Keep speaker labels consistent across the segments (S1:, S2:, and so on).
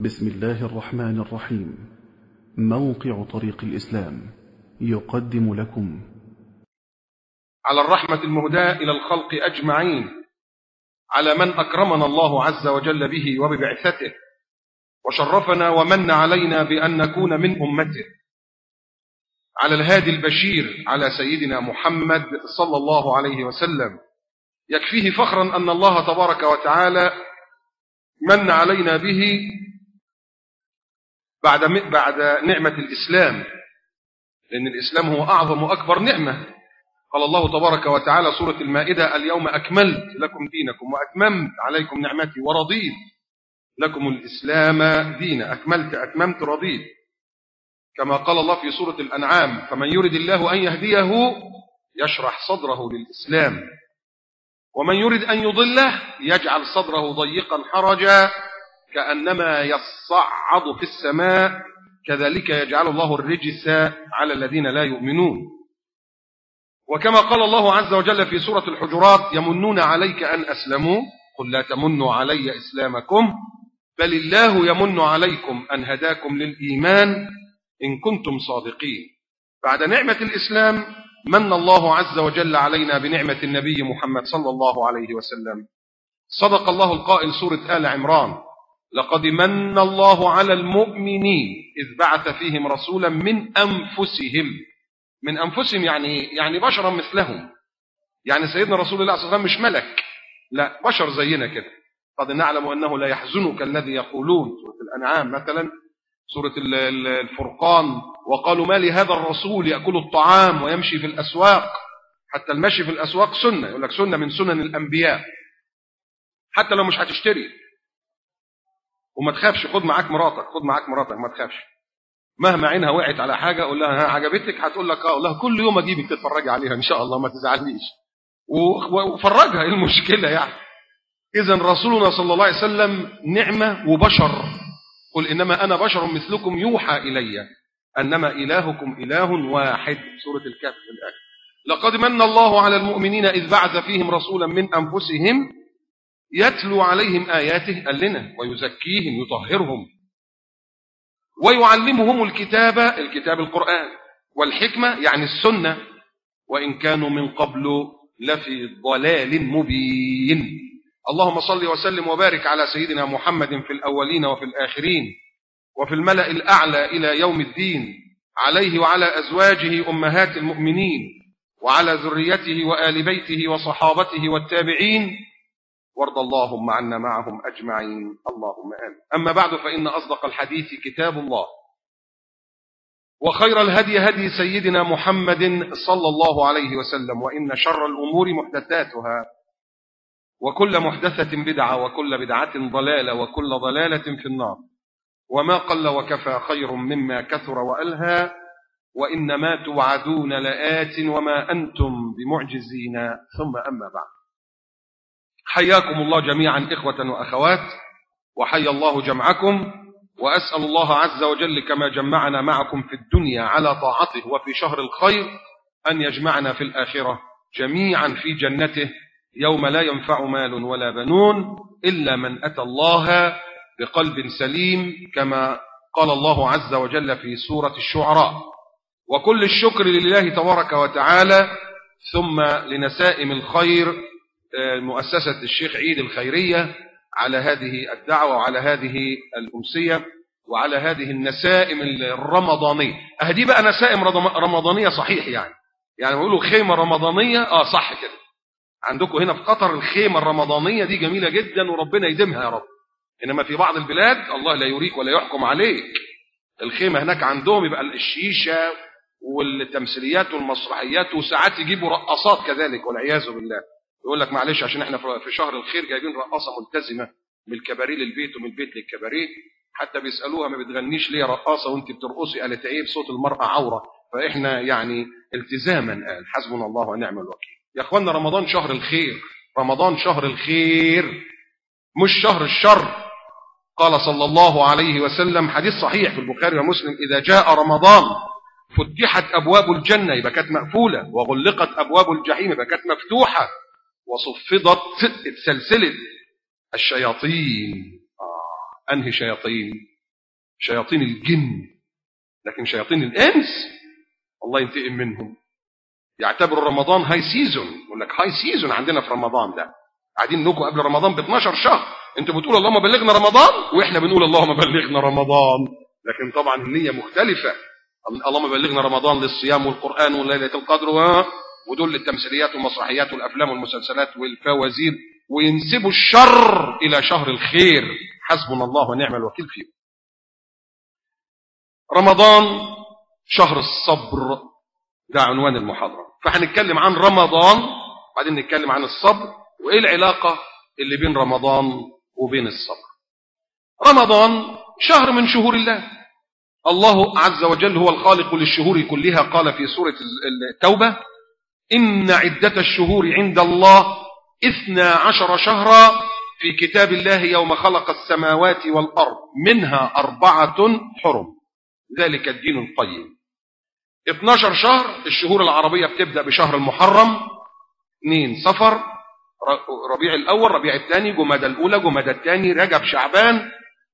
S1: بسم الله الرحمن الرحيم موقع طريق الإسلام يقدم لكم
S2: على الرحمة المهداة إلى الخلق أجمعين على من أكرمنا الله عز وجل به وببعثته وشرفنا ومن علينا بأن نكون من أمته على الهادي البشير على سيدنا محمد صلى الله عليه وسلم يكفيه فخرا أن الله تبارك وتعالى من علينا به بعد بعد نعمة الإسلام لأن الإسلام هو أعظم وأكبر نعمة قال الله تبارك وتعالى سورة المائدة اليوم أكملت لكم دينكم وأتممت عليكم نعمتي ورضيت لكم الإسلام دينا أكملت أتممت رضيت كما قال الله في سورة الأنعام فمن يرد الله أن يهديه يشرح صدره للإسلام ومن يرد أن يضله يجعل صدره ضيقا حرجا كأنما يصعد في السماء كذلك يجعل الله الرجس على الذين لا يؤمنون وكما قال الله عز وجل في سورة الحجرات يمنون عليك أن أسلموا قل لا تمنوا علي إسلامكم بل الله يمن عليكم أن هداكم للإيمان إن كنتم صادقين بعد نعمة الإسلام من الله عز وجل علينا بنعمة النبي محمد صلى الله عليه وسلم صدق الله القائل سورة آل عمران لقد من الله على المؤمنين إذ بعث فيهم رسولا من أنفسهم من أنفسهم يعني يعني بشرا مثلهم يعني سيدنا رسول الله صلى الله عليه وسلم مش ملك لا بشر زينا كده قد نعلم أنه لا يحزنك الذي يقولون سورة الأنعام مثلا سورة الفرقان وقالوا ما لهذا الرسول يأكل الطعام ويمشي في الأسواق حتى المشي في الأسواق سنة يقول لك سنة من سنن الأنبياء حتى لو مش هتشتري وما تخافش خد معاك مراتك خد معاك مراتك ما تخافش مهما عينها وقعت على حاجة قول لها ها عجبتك هتقول لك اه لها كل يوم اجيبك تتفرجي عليها ان شاء الله ما تزعلنيش وفرجها ايه المشكلة يعني اذا رسولنا صلى الله عليه وسلم نعمة وبشر قل انما انا بشر مثلكم يوحى الي انما الهكم اله واحد سورة الكهف في الاخر لقد من الله على المؤمنين اذ بعث فيهم رسولا من انفسهم يتلو عليهم آياته قال لنا ويزكيهم يطهرهم ويعلمهم الكتاب الكتاب القرآن والحكمة يعني السنة وإن كانوا من قبل لفي ضلال مبين اللهم صل وسلم وبارك على سيدنا محمد في الأولين وفي الآخرين وفي الملأ الأعلى إلى يوم الدين عليه وعلى أزواجه أمهات المؤمنين وعلى ذريته وآل بيته وصحابته والتابعين وارض اللهم عنا معهم أجمعين اللهم آمين أما بعد فإن أصدق الحديث كتاب الله وخير الهدي هدي سيدنا محمد صلى الله عليه وسلم وإن شر الأمور محدثاتها وكل محدثة بدعة وكل بدعة ضلالة وكل ضلالة في النار وما قل وكفى خير مما كثر وألهى وإنما توعدون لآت وما أنتم بمعجزين ثم أما بعد حياكم الله جميعا إخوة وأخوات وحيا الله جمعكم وأسأل الله عز وجل كما جمعنا معكم في الدنيا على طاعته وفي شهر الخير أن يجمعنا في الآخرة جميعا في جنته يوم لا ينفع مال ولا بنون إلا من أتى الله بقلب سليم كما قال الله عز وجل في سورة الشعراء وكل الشكر لله تبارك وتعالى ثم لنسائم الخير مؤسسة الشيخ عيد الخيرية على هذه الدعوة وعلى هذه الأمسية وعلى هذه النسائم الرمضانية أهدي بقى نسائم رمضانية صحيح يعني يعني بيقولوا خيمة رمضانية آه صح كده عندكم هنا في قطر الخيمة الرمضانية دي جميلة جدا وربنا يديمها يا رب إنما في بعض البلاد الله لا يريك ولا يحكم عليك الخيمة هناك عندهم يبقى الشيشة والتمثيليات والمسرحيات وساعات يجيبوا رقصات كذلك والعياذ بالله يقول لك معلش عشان احنا في شهر الخير جايبين رقاصه ملتزمه من الكباريه للبيت ومن البيت للكباريه حتى بيسالوها ما بتغنيش ليه رقاصه وانت بترقصي قالت ايه بصوت المراه عوره فاحنا يعني التزاما قال حسبنا الله ونعم الوكيل يا اخوانا رمضان شهر الخير رمضان شهر الخير مش شهر الشر قال صلى الله عليه وسلم حديث صحيح في البخاري ومسلم اذا جاء رمضان فتحت ابواب الجنه يبقى كانت مقفوله وغلقت ابواب الجحيم يبقى كانت مفتوحه وصفدت اتسلسلت الشياطين آه. أنهي شياطين شياطين الجن لكن شياطين الإنس الله ينتقم منهم يعتبروا رمضان هاي سيزون يقول لك هاي سيزون عندنا في رمضان ده قاعدين نكو قبل رمضان ب 12 شهر انتوا بتقولوا اللهم بلغنا رمضان واحنا بنقول اللهم بلغنا رمضان لكن طبعا النيه مختلفه اللهم بلغنا رمضان للصيام والقران وليله القدر و... ودول للتمثيليات والمسرحيات والافلام والمسلسلات والفوازير وينسبوا الشر الى شهر الخير حسبنا الله ونعم الوكيل فيه رمضان شهر الصبر ده عنوان المحاضرة فهنتكلم عن رمضان بعدين نتكلم عن الصبر وإيه العلاقة اللي بين رمضان وبين الصبر رمضان شهر من شهور الله الله عز وجل هو الخالق للشهور كلها قال في سورة التوبة إن عدة الشهور عند الله إثنى عشر شهرا في كتاب الله يوم خلق السماوات والأرض منها أربعة حرم ذلك الدين القيم 12 شهر الشهور العربية بتبدأ بشهر المحرم 2 صفر ربيع الأول ربيع الثاني جمادى الأولى جمادى الثاني رجب شعبان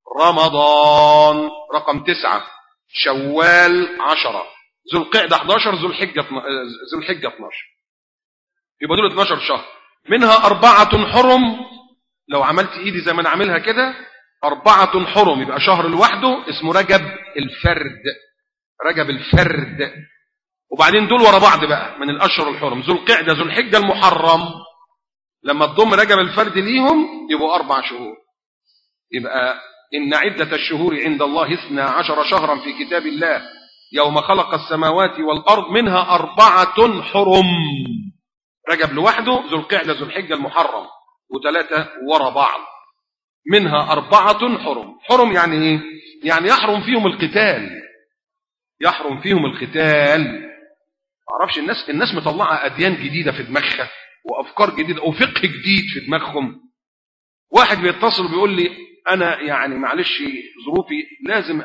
S2: رمضان رقم تسعة شوال عشرة ذو القعدة 11 ذو الحجة ذو الحجة 12 يبقى دول 12 شهر منها أربعة حرم لو عملت إيدي زي ما أنا عاملها كده أربعة حرم يبقى شهر لوحده اسمه رجب الفرد رجب الفرد وبعدين دول ورا بعض بقى من الأشهر الحرم ذو القعدة ذو الحجة المحرم لما تضم رجب الفرد ليهم يبقوا أربع شهور يبقى إن عدة الشهور عند الله اثنا عشر شهرا في كتاب الله يوم خلق السماوات والأرض منها أربعة حرم رجب لوحده ذو القعدة ذو الحجة المحرم وثلاثة ورا بعض منها أربعة حرم حرم يعني إيه؟ يعني يحرم فيهم القتال يحرم فيهم القتال معرفش الناس الناس مطلعة أديان جديدة في دماغها وأفكار جديدة وفقه جديد في دماغهم واحد بيتصل وبيقول لي أنا يعني معلش ظروفي لازم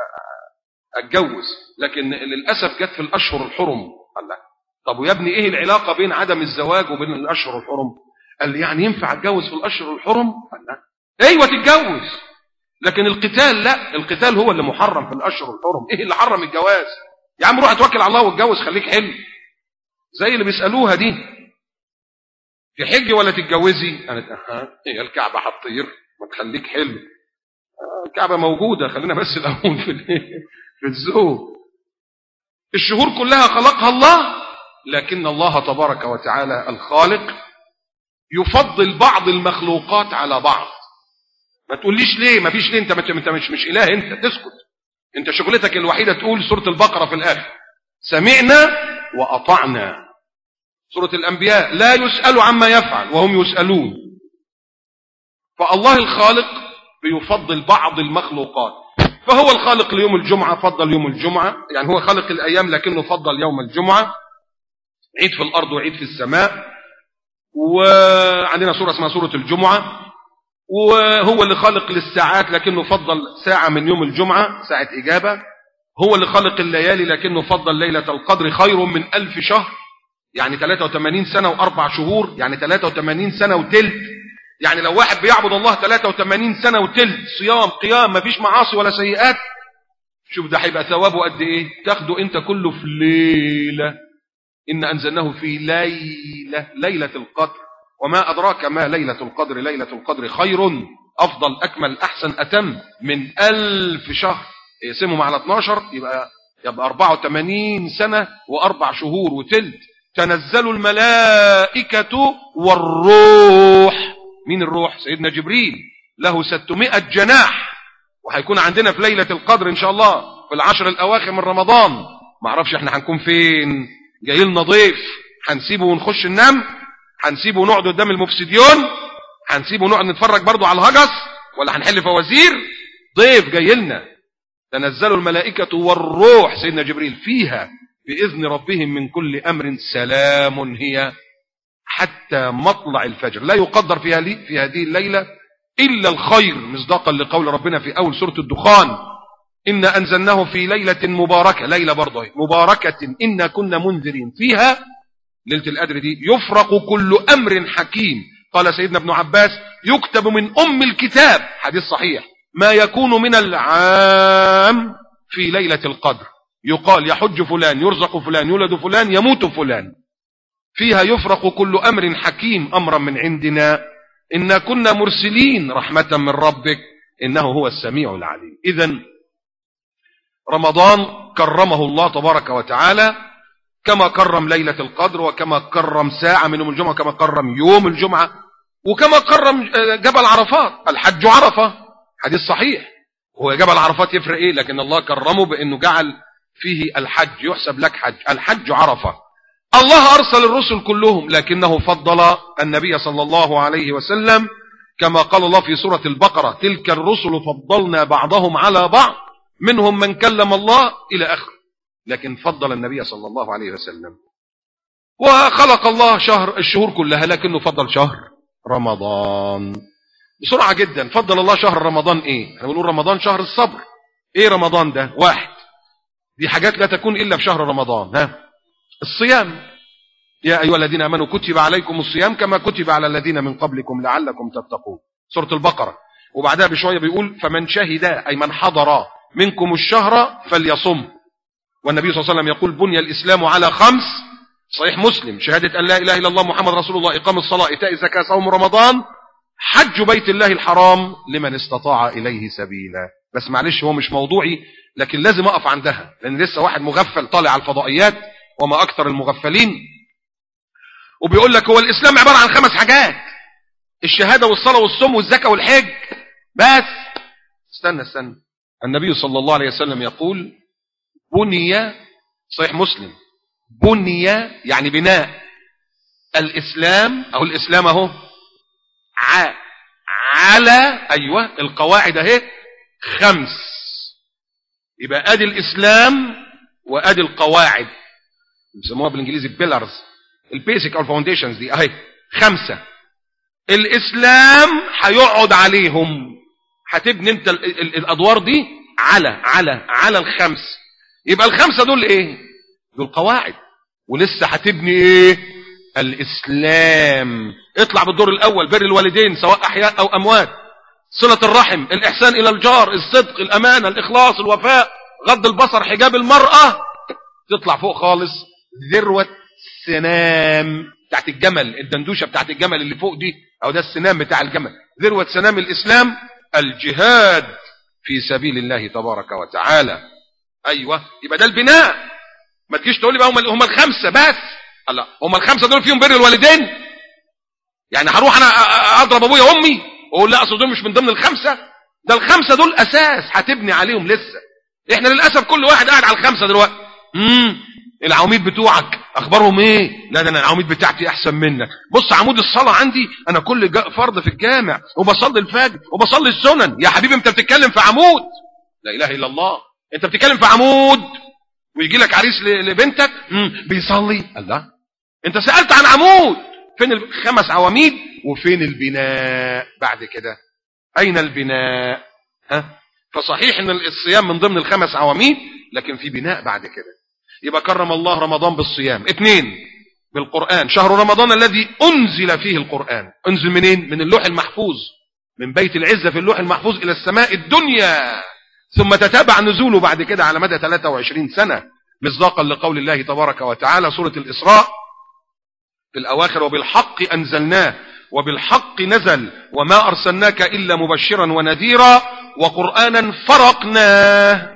S2: أتجوز لكن للأسف جت في الأشهر الحرم قال لا طب ويا ابني إيه العلاقة بين عدم الزواج وبين الأشهر الحرم قال لي يعني ينفع أتجوز في الأشهر الحرم قال لا ايوه تتجوز لكن القتال لا القتال هو اللي محرم في الاشهر الحرم ايه اللي حرم الجواز يا عم روح اتوكل على الله واتجوز خليك حلو زي اللي بيسالوها دي في حج ولا تتجوزي قالت اها هي الكعبه هتطير ما تخليك حلو الكعبه موجوده خلينا بس الاول في في الزوج الشهور كلها خلقها الله لكن الله تبارك وتعالى الخالق يفضل بعض المخلوقات على بعض ما تقوليش ليه ما فيش ليه انت انت مش مش اله انت تسكت انت شغلتك الوحيده تقول سوره البقره في الاخر سمعنا واطعنا سوره الانبياء لا يسال عما يفعل وهم يسالون فالله الخالق بيفضل بعض المخلوقات فهو الخالق ليوم الجمعه فضل يوم الجمعه يعني هو خالق الايام لكنه فضل يوم الجمعه عيد في الارض وعيد في السماء وعندنا سوره اسمها سوره الجمعه وهو اللي خلق للساعات لكنه فضل ساعة من يوم الجمعة ساعة إجابة هو اللي خلق الليالي لكنه فضل ليلة القدر خير من ألف شهر يعني 83 سنة وأربع شهور يعني 83 سنة وتلت يعني لو واحد بيعبد الله 83 سنة وتلت صيام قيام مفيش معاصي ولا سيئات شوف ده هيبقى ثوابه قد ايه تاخده انت كله في ليلة إن أنزلناه في ليلة ليلة القدر وما أدراك ما ليلة القدر ليلة القدر خير أفضل أكمل أحسن أتم من ألف شهر يقسمهم على 12 يبقى يبقى 84 سنة وأربع شهور وتلت تنزل الملائكة والروح مين الروح سيدنا جبريل له 600 جناح وهيكون عندنا في ليلة القدر إن شاء الله في العشر الأواخر من رمضان ما اعرفش احنا هنكون فين جاي لنا ضيف هنسيبه ونخش ننام هنسيبه ونقعد قدام المفسديون هنسيبه ونقعد نتفرج برضه على الهجس ولا هنحل فوازير ضيف جاي لنا تنزل الملائكة والروح سيدنا جبريل فيها بإذن ربهم من كل أمر سلام هي حتى مطلع الفجر لا يقدر فيها لي في هذه الليلة إلا الخير مصداقا لقول ربنا في أول سورة الدخان إن أنزلناه في ليلة مباركة ليلة برضه مباركة إنا كنا منذرين فيها ليلة القدر دي يفرق كل أمر حكيم قال سيدنا ابن عباس يكتب من أم الكتاب حديث صحيح ما يكون من العام في ليلة القدر يقال يحج فلان يرزق فلان يولد فلان يموت فلان فيها يفرق كل أمر حكيم أمرا من عندنا إنا كنا مرسلين رحمة من ربك إنه هو السميع العليم إذا رمضان كرمه الله تبارك وتعالى كما كرم ليلة القدر وكما كرم ساعة من يوم الجمعة كما كرم يوم الجمعة وكما كرم جبل عرفات الحج عرفة حديث صحيح هو جبل عرفات يفرق ايه لكن الله كرمه بانه جعل فيه الحج يحسب لك حج الحج عرفة الله ارسل الرسل كلهم لكنه فضل النبي صلى الله عليه وسلم كما قال الله في سورة البقرة تلك الرسل فضلنا بعضهم على بعض منهم من كلم الله الى اخره لكن فضل النبي صلى الله عليه وسلم وخلق الله شهر الشهور كلها لكنه فضل شهر رمضان بسرعة جدا فضل الله شهر رمضان ايه احنا بنقول رمضان شهر الصبر ايه رمضان ده واحد دي حاجات لا تكون الا في شهر رمضان ها الصيام يا ايها الذين امنوا كتب عليكم الصيام كما كتب على الذين من قبلكم لعلكم تتقون سورة البقرة وبعدها بشوية بيقول فمن شهد اي من حضر منكم الشهر فليصم والنبي صلى الله عليه وسلم يقول بني الاسلام على خمس صحيح مسلم شهادة ان لا اله الا الله محمد رسول الله اقام الصلاة ايتاء الزكاة صوم رمضان حج بيت الله الحرام لمن استطاع إليه سبيلا بس معلش هو مش موضوعي لكن لازم أقف عندها لأن لسه واحد مغفل طالع على الفضائيات وما أكثر المغفلين وبيقول لك هو الإسلام عبارة عن خمس حاجات الشهادة والصلاة والصوم والزكاة والحج بس استنى استنى النبي صلى الله عليه وسلم يقول بني صحيح مسلم بني يعني بناء الإسلام أو الإسلام أهو على ايوه القواعد اهي خمس يبقى ادي الاسلام وادي القواعد بيسموها بالانجليزي بيلرز البيسك او الفاونديشنز دي اهي خمسه الاسلام هيقعد عليهم هتبني انت ال ال الادوار دي على على على الخمس يبقى الخمسه دول ايه دول قواعد ولسه هتبني ايه الإسلام اطلع بالدور الأول بر الوالدين سواء أحياء أو أموات صلة الرحم الإحسان إلى الجار الصدق الأمانة الإخلاص الوفاء غض البصر حجاب المرأة تطلع فوق خالص ذروة سنام بتاعت الجمل الدندوشة بتاعت الجمل اللي فوق دي أو ده السنام بتاع الجمل ذروة سنام الإسلام الجهاد في سبيل الله تبارك وتعالى أيوة يبقى ده البناء ما تجيش تقول لي بقى هم الخمسة بس الله هم الخمسه دول فيهم بر الوالدين يعني هروح انا اضرب ابويا وامي واقول لا اصل دول مش من ضمن الخمسه ده الخمسه دول اساس هتبني عليهم لسه احنا للاسف كل واحد قاعد على الخمسه دلوقتي امم العواميد بتوعك اخبارهم ايه لا ده انا العواميد بتاعتي احسن منك بص عمود الصلاه عندي انا كل فرض في الجامع وبصلي الفجر وبصلي السنن يا حبيبي انت بتتكلم في عمود لا اله الا الله انت بتتكلم في عمود ويجي لك عريس لبنتك بيصلي الله انت سألت عن عمود فين الخمس عواميد وفين البناء بعد كده اين البناء ها فصحيح ان الصيام من ضمن الخمس عواميد لكن في بناء بعد كده يبقى كرم الله رمضان بالصيام اثنين بالقرآن شهر رمضان الذي انزل فيه القرآن انزل منين من اللوح المحفوظ من بيت العزة في اللوح المحفوظ الى السماء الدنيا ثم تتابع نزوله بعد كده على مدى 23 سنة مصداقا لقول الله تبارك وتعالى سورة الإسراء في الأواخر وبالحق أنزلناه وبالحق نزل وما أرسلناك إلا مبشرا ونذيرا وقرآنا فرقناه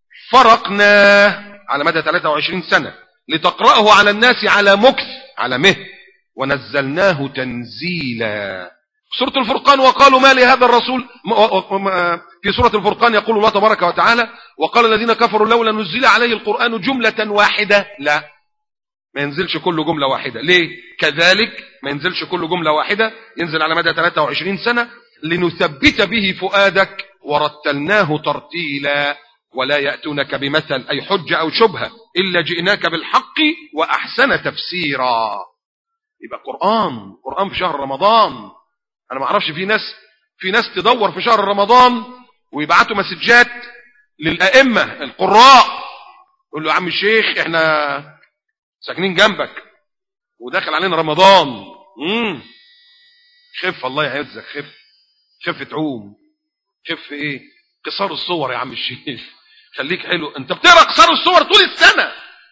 S2: فرقناه على مدى 23 سنة لتقرأه على الناس على مكث على مه ونزلناه تنزيلا سورة الفرقان وقالوا ما لهذا الرسول في سورة الفرقان يقول الله تبارك وتعالى وقال الذين كفروا لولا نزل عليه القرآن جملة واحدة لا ما ينزلش كل جملة واحدة ليه كذلك ما ينزلش كل جملة واحدة ينزل على مدى 23 سنة لنثبت به فؤادك ورتلناه ترتيلا ولا يأتونك بمثل أي حجة أو شبهة إلا جئناك بالحق وأحسن تفسيرا يبقى قرآن قرآن في شهر رمضان أنا ما أعرفش في ناس في ناس تدور في شهر رمضان ويبعتوا مسجات للأئمة القراء يقول له يا عم الشيخ احنا ساكنين جنبك وداخل علينا رمضان امم خف الله يعزك خف خف تعوم خف ايه قصار الصور يا عم الشيخ خليك حلو انت بتقرا قصار الصور طول السنه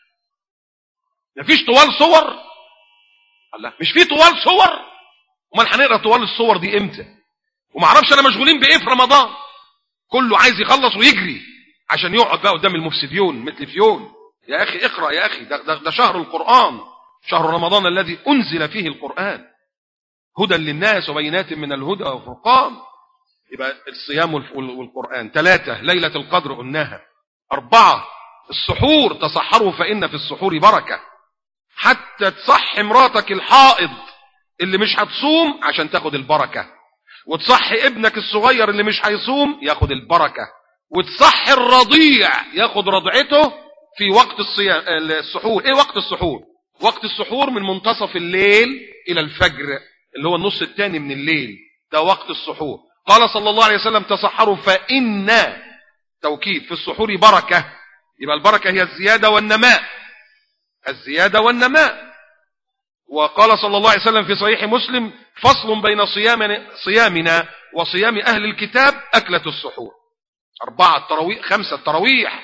S2: مفيش طوال صور الله مش في طوال صور امال هنقرا طوال الصور دي امتى وما اعرفش انا مشغولين بايه في رمضان كله عايز يخلص ويجري عشان يقعد بقى قدام المفسديون مثل فيون يا اخي اقرا يا اخي ده, ده, ده شهر القران شهر رمضان الذي انزل فيه القران هدى للناس وبينات من الهدى والفرقان يبقى الصيام والقرآن ثلاثة ليلة القدر قلناها أربعة السحور تصحروا فإن في السحور بركة حتى تصحي مراتك الحائض اللي مش هتصوم عشان تاخد البركة وتصحي ابنك الصغير اللي مش هيصوم ياخد البركة وتصحي الرضيع ياخد رضعته في وقت الصيام السحور ايه وقت السحور وقت السحور من منتصف الليل الى الفجر اللي هو النص الثاني من الليل ده وقت السحور قال صلى الله عليه وسلم تصحروا فإن توكيد في السحور بركة يبقى البركة هي الزيادة والنماء الزيادة والنماء وقال صلى الله عليه وسلم في صحيح مسلم فصل بين صيامنا, صيامنا وصيام أهل الكتاب أكلة السحور أربعة التراويح خمسة التراويح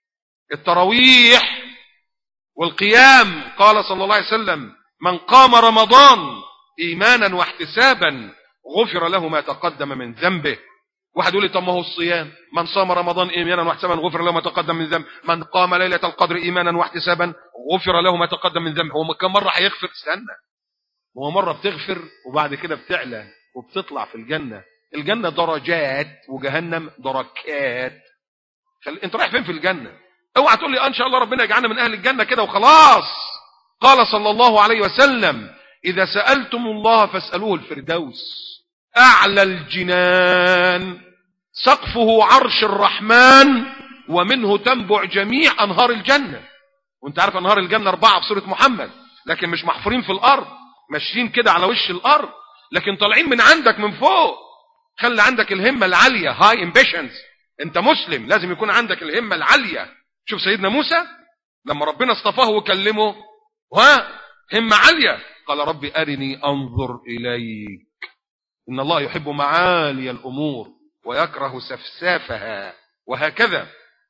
S2: التراويح والقيام قال صلى الله عليه وسلم من قام رمضان إيمانا واحتسابا غفر له ما تقدم من ذنبه واحد يقول لي طب ما هو الصيام من صام رمضان ايمانا واحتسابا غفر له ما تقدم من ذنبه من قام ليله القدر ايمانا واحتسابا غفر له ما تقدم من ذنبه هو كم مره هيغفر استنى هو مره بتغفر وبعد كده بتعلى وبتطلع في الجنه الجنه درجات وجهنم دركات خل... انت رايح فين في الجنه اوعى تقول لي آه ان شاء الله ربنا يجعلنا من اهل الجنه كده وخلاص قال صلى الله عليه وسلم اذا سالتم الله فاسالوه الفردوس أعلى الجنان سقفه عرش الرحمن ومنه تنبع جميع أنهار الجنة وانت عارف أنهار الجنة أربعة في سورة محمد لكن مش محفورين في الأرض ماشيين كده على وش الأرض لكن طالعين من عندك من فوق خلي عندك الهمة العالية هاي امبيشنز انت مسلم لازم يكون عندك الهمة العالية شوف سيدنا موسى لما ربنا اصطفاه وكلمه ها همة عالية قال ربي أرني أنظر إليك إن الله يحب معالي الأمور ويكره سفسافها وهكذا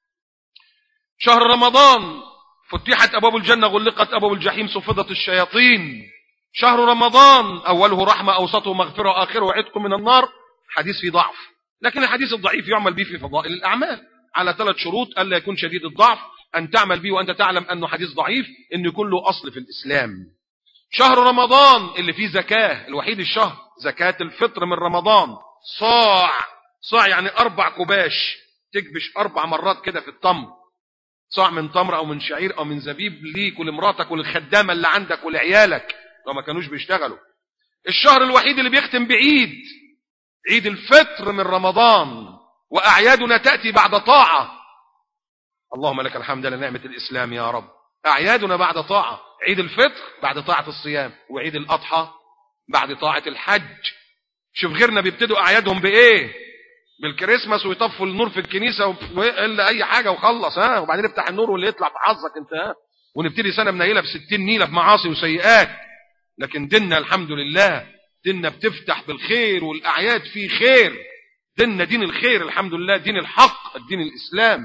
S2: شهر رمضان فتحت أبواب الجنة غلقت أبواب الجحيم صفدت الشياطين شهر رمضان أوله رحمة أوسطه مغفرة آخره عتق من النار حديث في ضعف لكن الحديث الضعيف يعمل به في فضائل الأعمال على ثلاث شروط ألا يكون شديد الضعف أن تعمل به وأنت تعلم أنه حديث ضعيف أن يكون له أصل في الإسلام شهر رمضان اللي فيه زكاة الوحيد الشهر زكاة الفطر من رمضان صاع صاع يعني أربع كباش تكبش أربع مرات كده في التمر صاع من تمر أو من شعير أو من زبيب ليك ولمراتك وللخدامة اللي عندك ولعيالك لو ما كانوش بيشتغلوا الشهر الوحيد اللي بيختم بعيد عيد الفطر من رمضان وأعيادنا تأتي بعد طاعة اللهم لك الحمد لنعمة الإسلام يا رب أعيادنا بعد طاعة عيد الفطر بعد طاعة الصيام وعيد الأضحى بعد طاعة الحج شوف غيرنا بيبتدوا أعيادهم بإيه بالكريسماس ويطفوا النور في الكنيسة إلا أي حاجة وخلص ها وبعدين افتح النور واللي يطلع في حظك أنت ها ونبتدي سنة منيلة بستين نيلة بمعاصي وسيئات لكن ديننا الحمد لله ديننا بتفتح بالخير والأعياد فيه خير ديننا دين الخير الحمد لله دين الحق الدين الإسلام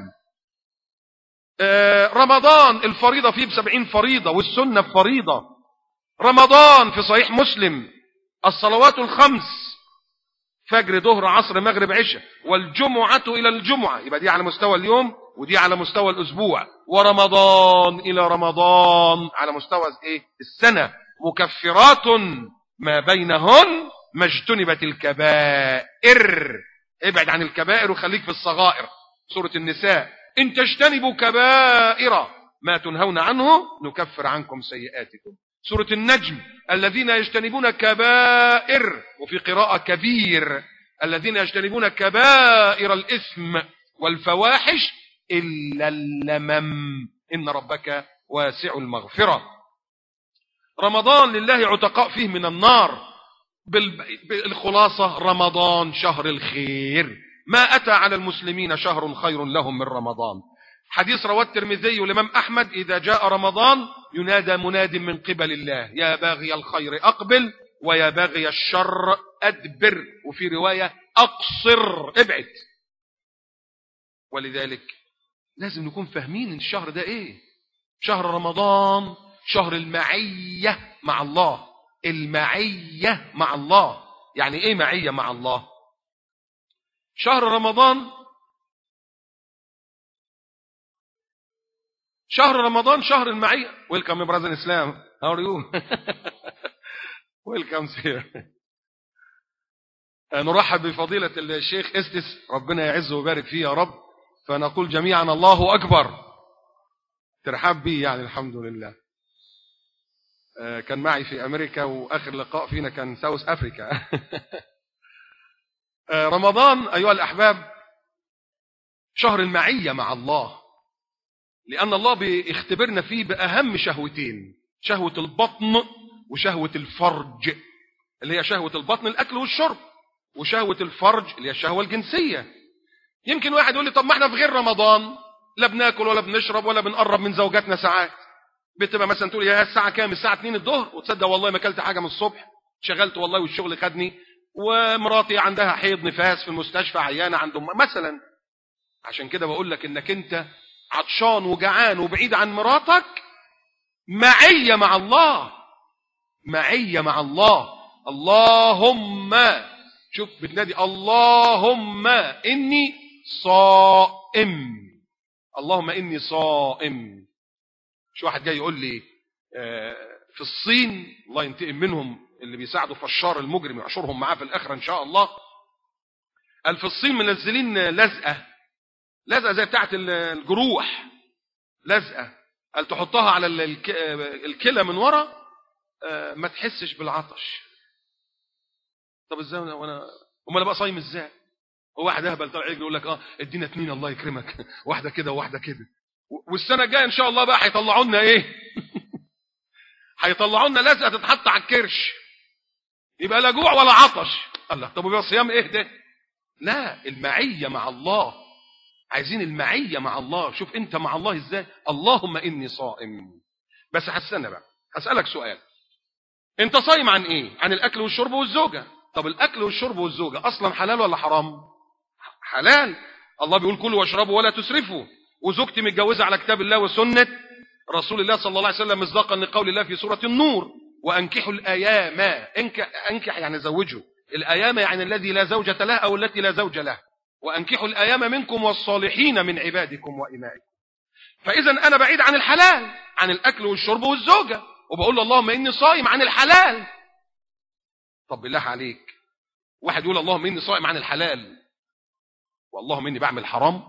S2: آه رمضان الفريضة فيه بسبعين فريضة والسنة بفريضة رمضان في صحيح مسلم الصلوات الخمس فجر ظهر عصر مغرب عشاء والجمعة إلى الجمعة يبقى دي على مستوى اليوم ودي على مستوى الأسبوع ورمضان إلى رمضان على مستوى إيه؟ السنة مكفرات ما بينهن ما اجتنبت الكبائر ابعد عن الكبائر وخليك في الصغائر سورة النساء إن تجتنبوا كبائر ما تنهون عنه نكفر عنكم سيئاتكم سورة النجم الذين يجتنبون كبائر وفي قراءة كبير الذين يجتنبون كبائر الإثم والفواحش إلا اللمم إن ربك واسع المغفرة رمضان لله عتقاء فيه من النار بالخلاصة رمضان شهر الخير ما أتى على المسلمين شهر خير لهم من رمضان حديث رواه الترمذي والإمام أحمد إذا جاء رمضان ينادى مناد من قبل الله يا باغي الخير أقبل ويا باغي الشر أدبر وفي رواية اقصر ابعد ولذلك لازم نكون فاهمين ان الشهر ده ايه شهر رمضان شهر المعية مع الله المعية مع الله يعني ايه معية مع الله شهر رمضان شهر رمضان شهر المعية ويلكم براذر اسلام how are you ويلكم سير نرحب بفضيلة الشيخ استس ربنا يعزه ويبارك فيه يا رب فنقول جميعا الله أكبر ترحب بي يعني الحمد لله كان معي في أمريكا وآخر لقاء فينا كان ساوث أفريكا رمضان أيها الأحباب شهر المعية مع الله لأن الله بيختبرنا فيه بأهم شهوتين شهوة البطن وشهوة الفرج اللي هي شهوة البطن الأكل والشرب وشهوة الفرج اللي هي الشهوة الجنسية يمكن واحد يقول لي طب ما احنا في غير رمضان لا بناكل ولا بنشرب ولا بنقرب من زوجاتنا ساعات بتبقى مثلا تقول يا الساعة كام الساعة 2 الظهر وتصدق والله ما اكلت حاجة من الصبح شغلت والله والشغل خدني ومراتي عندها حيض نفاس في المستشفى عيانة عند مثلا عشان كده بقول لك انك انت عطشان وجعان وبعيد عن مراتك معية مع الله معية مع الله اللهم شوف بتنادي اللهم إني صائم اللهم إني صائم شو واحد جاي يقول لي في الصين الله ينتقم منهم اللي بيساعدوا فشار المجرم يعشرهم معاه في الآخرة إن شاء الله قال في الصين منزلين لزقة لزقة زي بتاعت الجروح لزقة قال تحطها على الكلى من ورا ما تحسش بالعطش طب ازاي وانا امال بقى صايم ازاي هو واحد اهبل طالع يقول لك اه ادينا اتنين الله يكرمك واحده كده وواحده كده والسنه الجايه ان شاء الله بقى هيطلعوا لنا ايه هيطلعوا لنا لزقه تتحط على الكرش يبقى لا جوع ولا عطش الله طب ويبقى صيام ايه ده لا المعيه مع الله عايزين المعيه مع الله شوف انت مع الله ازاي اللهم اني صائم بس هستنى بقى هسالك سؤال انت صايم عن ايه عن الاكل والشرب والزوجه طب الاكل والشرب والزوجه اصلا حلال ولا حرام حلال الله بيقول كلوا واشربوا ولا تسرفوا وزوجتي متجوزه على كتاب الله وسنه رسول الله صلى الله عليه وسلم مصداقا لقول الله في سوره النور وانكحوا الايام انكح انكح يعني زوجوا الايام يعني الذي لا زوجه له او التي لا زوج له وانكحوا الايام منكم والصالحين من عبادكم وامائكم فاذا انا بعيد عن الحلال عن الاكل والشرب والزوجه وبقول له اللهم اني صائم عن الحلال طب بالله عليك واحد يقول اللهم اني صائم عن الحلال واللهم اني بعمل حرام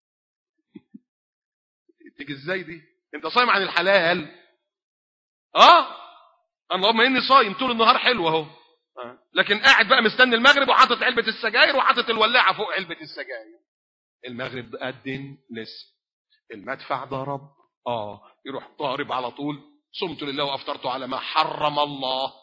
S2: تيجي ازاي دي انت صايم عن الحلال اه اللهم اني صايم طول النهار حلو اهو آه. لكن قاعد بقى مستني المغرب وحاطط علبه السجاير وحاطط الولاعه فوق علبه السجاير المغرب قدم لسه المدفع ضرب اه يروح ضارب على طول صمت لله وافطرت على ما حرم الله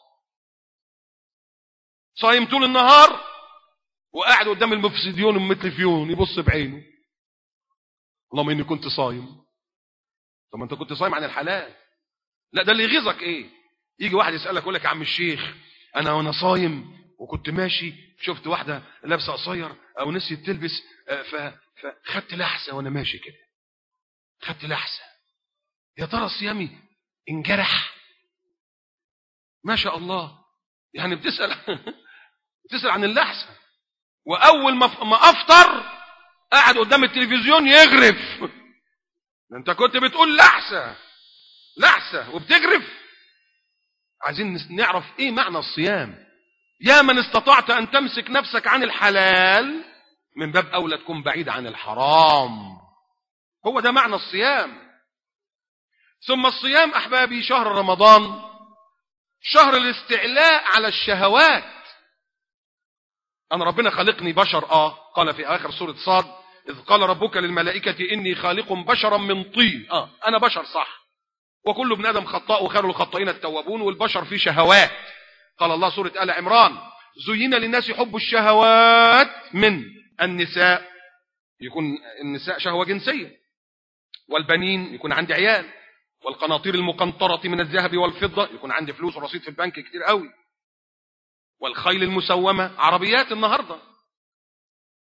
S2: صايم طول النهار وقاعد قدام المفسديون المتلفيون يبص بعينه اللهم اني كنت صايم طب ما انت كنت صايم عن الحلال لا ده اللي يغيظك ايه يجي واحد يسالك يقول لك يا عم الشيخ انا وانا صايم وكنت ماشي شفت واحده لابسه قصير او نسيت تلبس فخدت لحسه وانا ماشي كده خدت لحسه يا ترى صيامي انجرح ما شاء الله يعني بتسال بتسال عن اللحسه واول ما ما افطر قاعد قدام التلفزيون يغرف انت كنت بتقول لحسه لحسه وبتغرف عايزين نعرف ايه معنى الصيام يا من استطعت ان تمسك نفسك عن الحلال من باب اولى تكون بعيد عن الحرام هو ده معنى الصيام ثم الصيام احبابي شهر رمضان شهر الاستعلاء على الشهوات انا ربنا خلقني بشر اه قال في اخر سوره صاد اذ قال ربك للملائكه اني خالق بشرا من طين اه انا بشر صح وكل ابن ادم خطاء وخير الخطائين التوابون والبشر فيه شهوات قال الله سوره ال عمران زين للناس حب الشهوات من النساء يكون النساء شهوه جنسيه والبنين يكون عندي عيال والقناطير المقنطرة من الذهب والفضة يكون عندي فلوس ورصيد في البنك كتير قوي والخيل المسومة عربيات النهاردة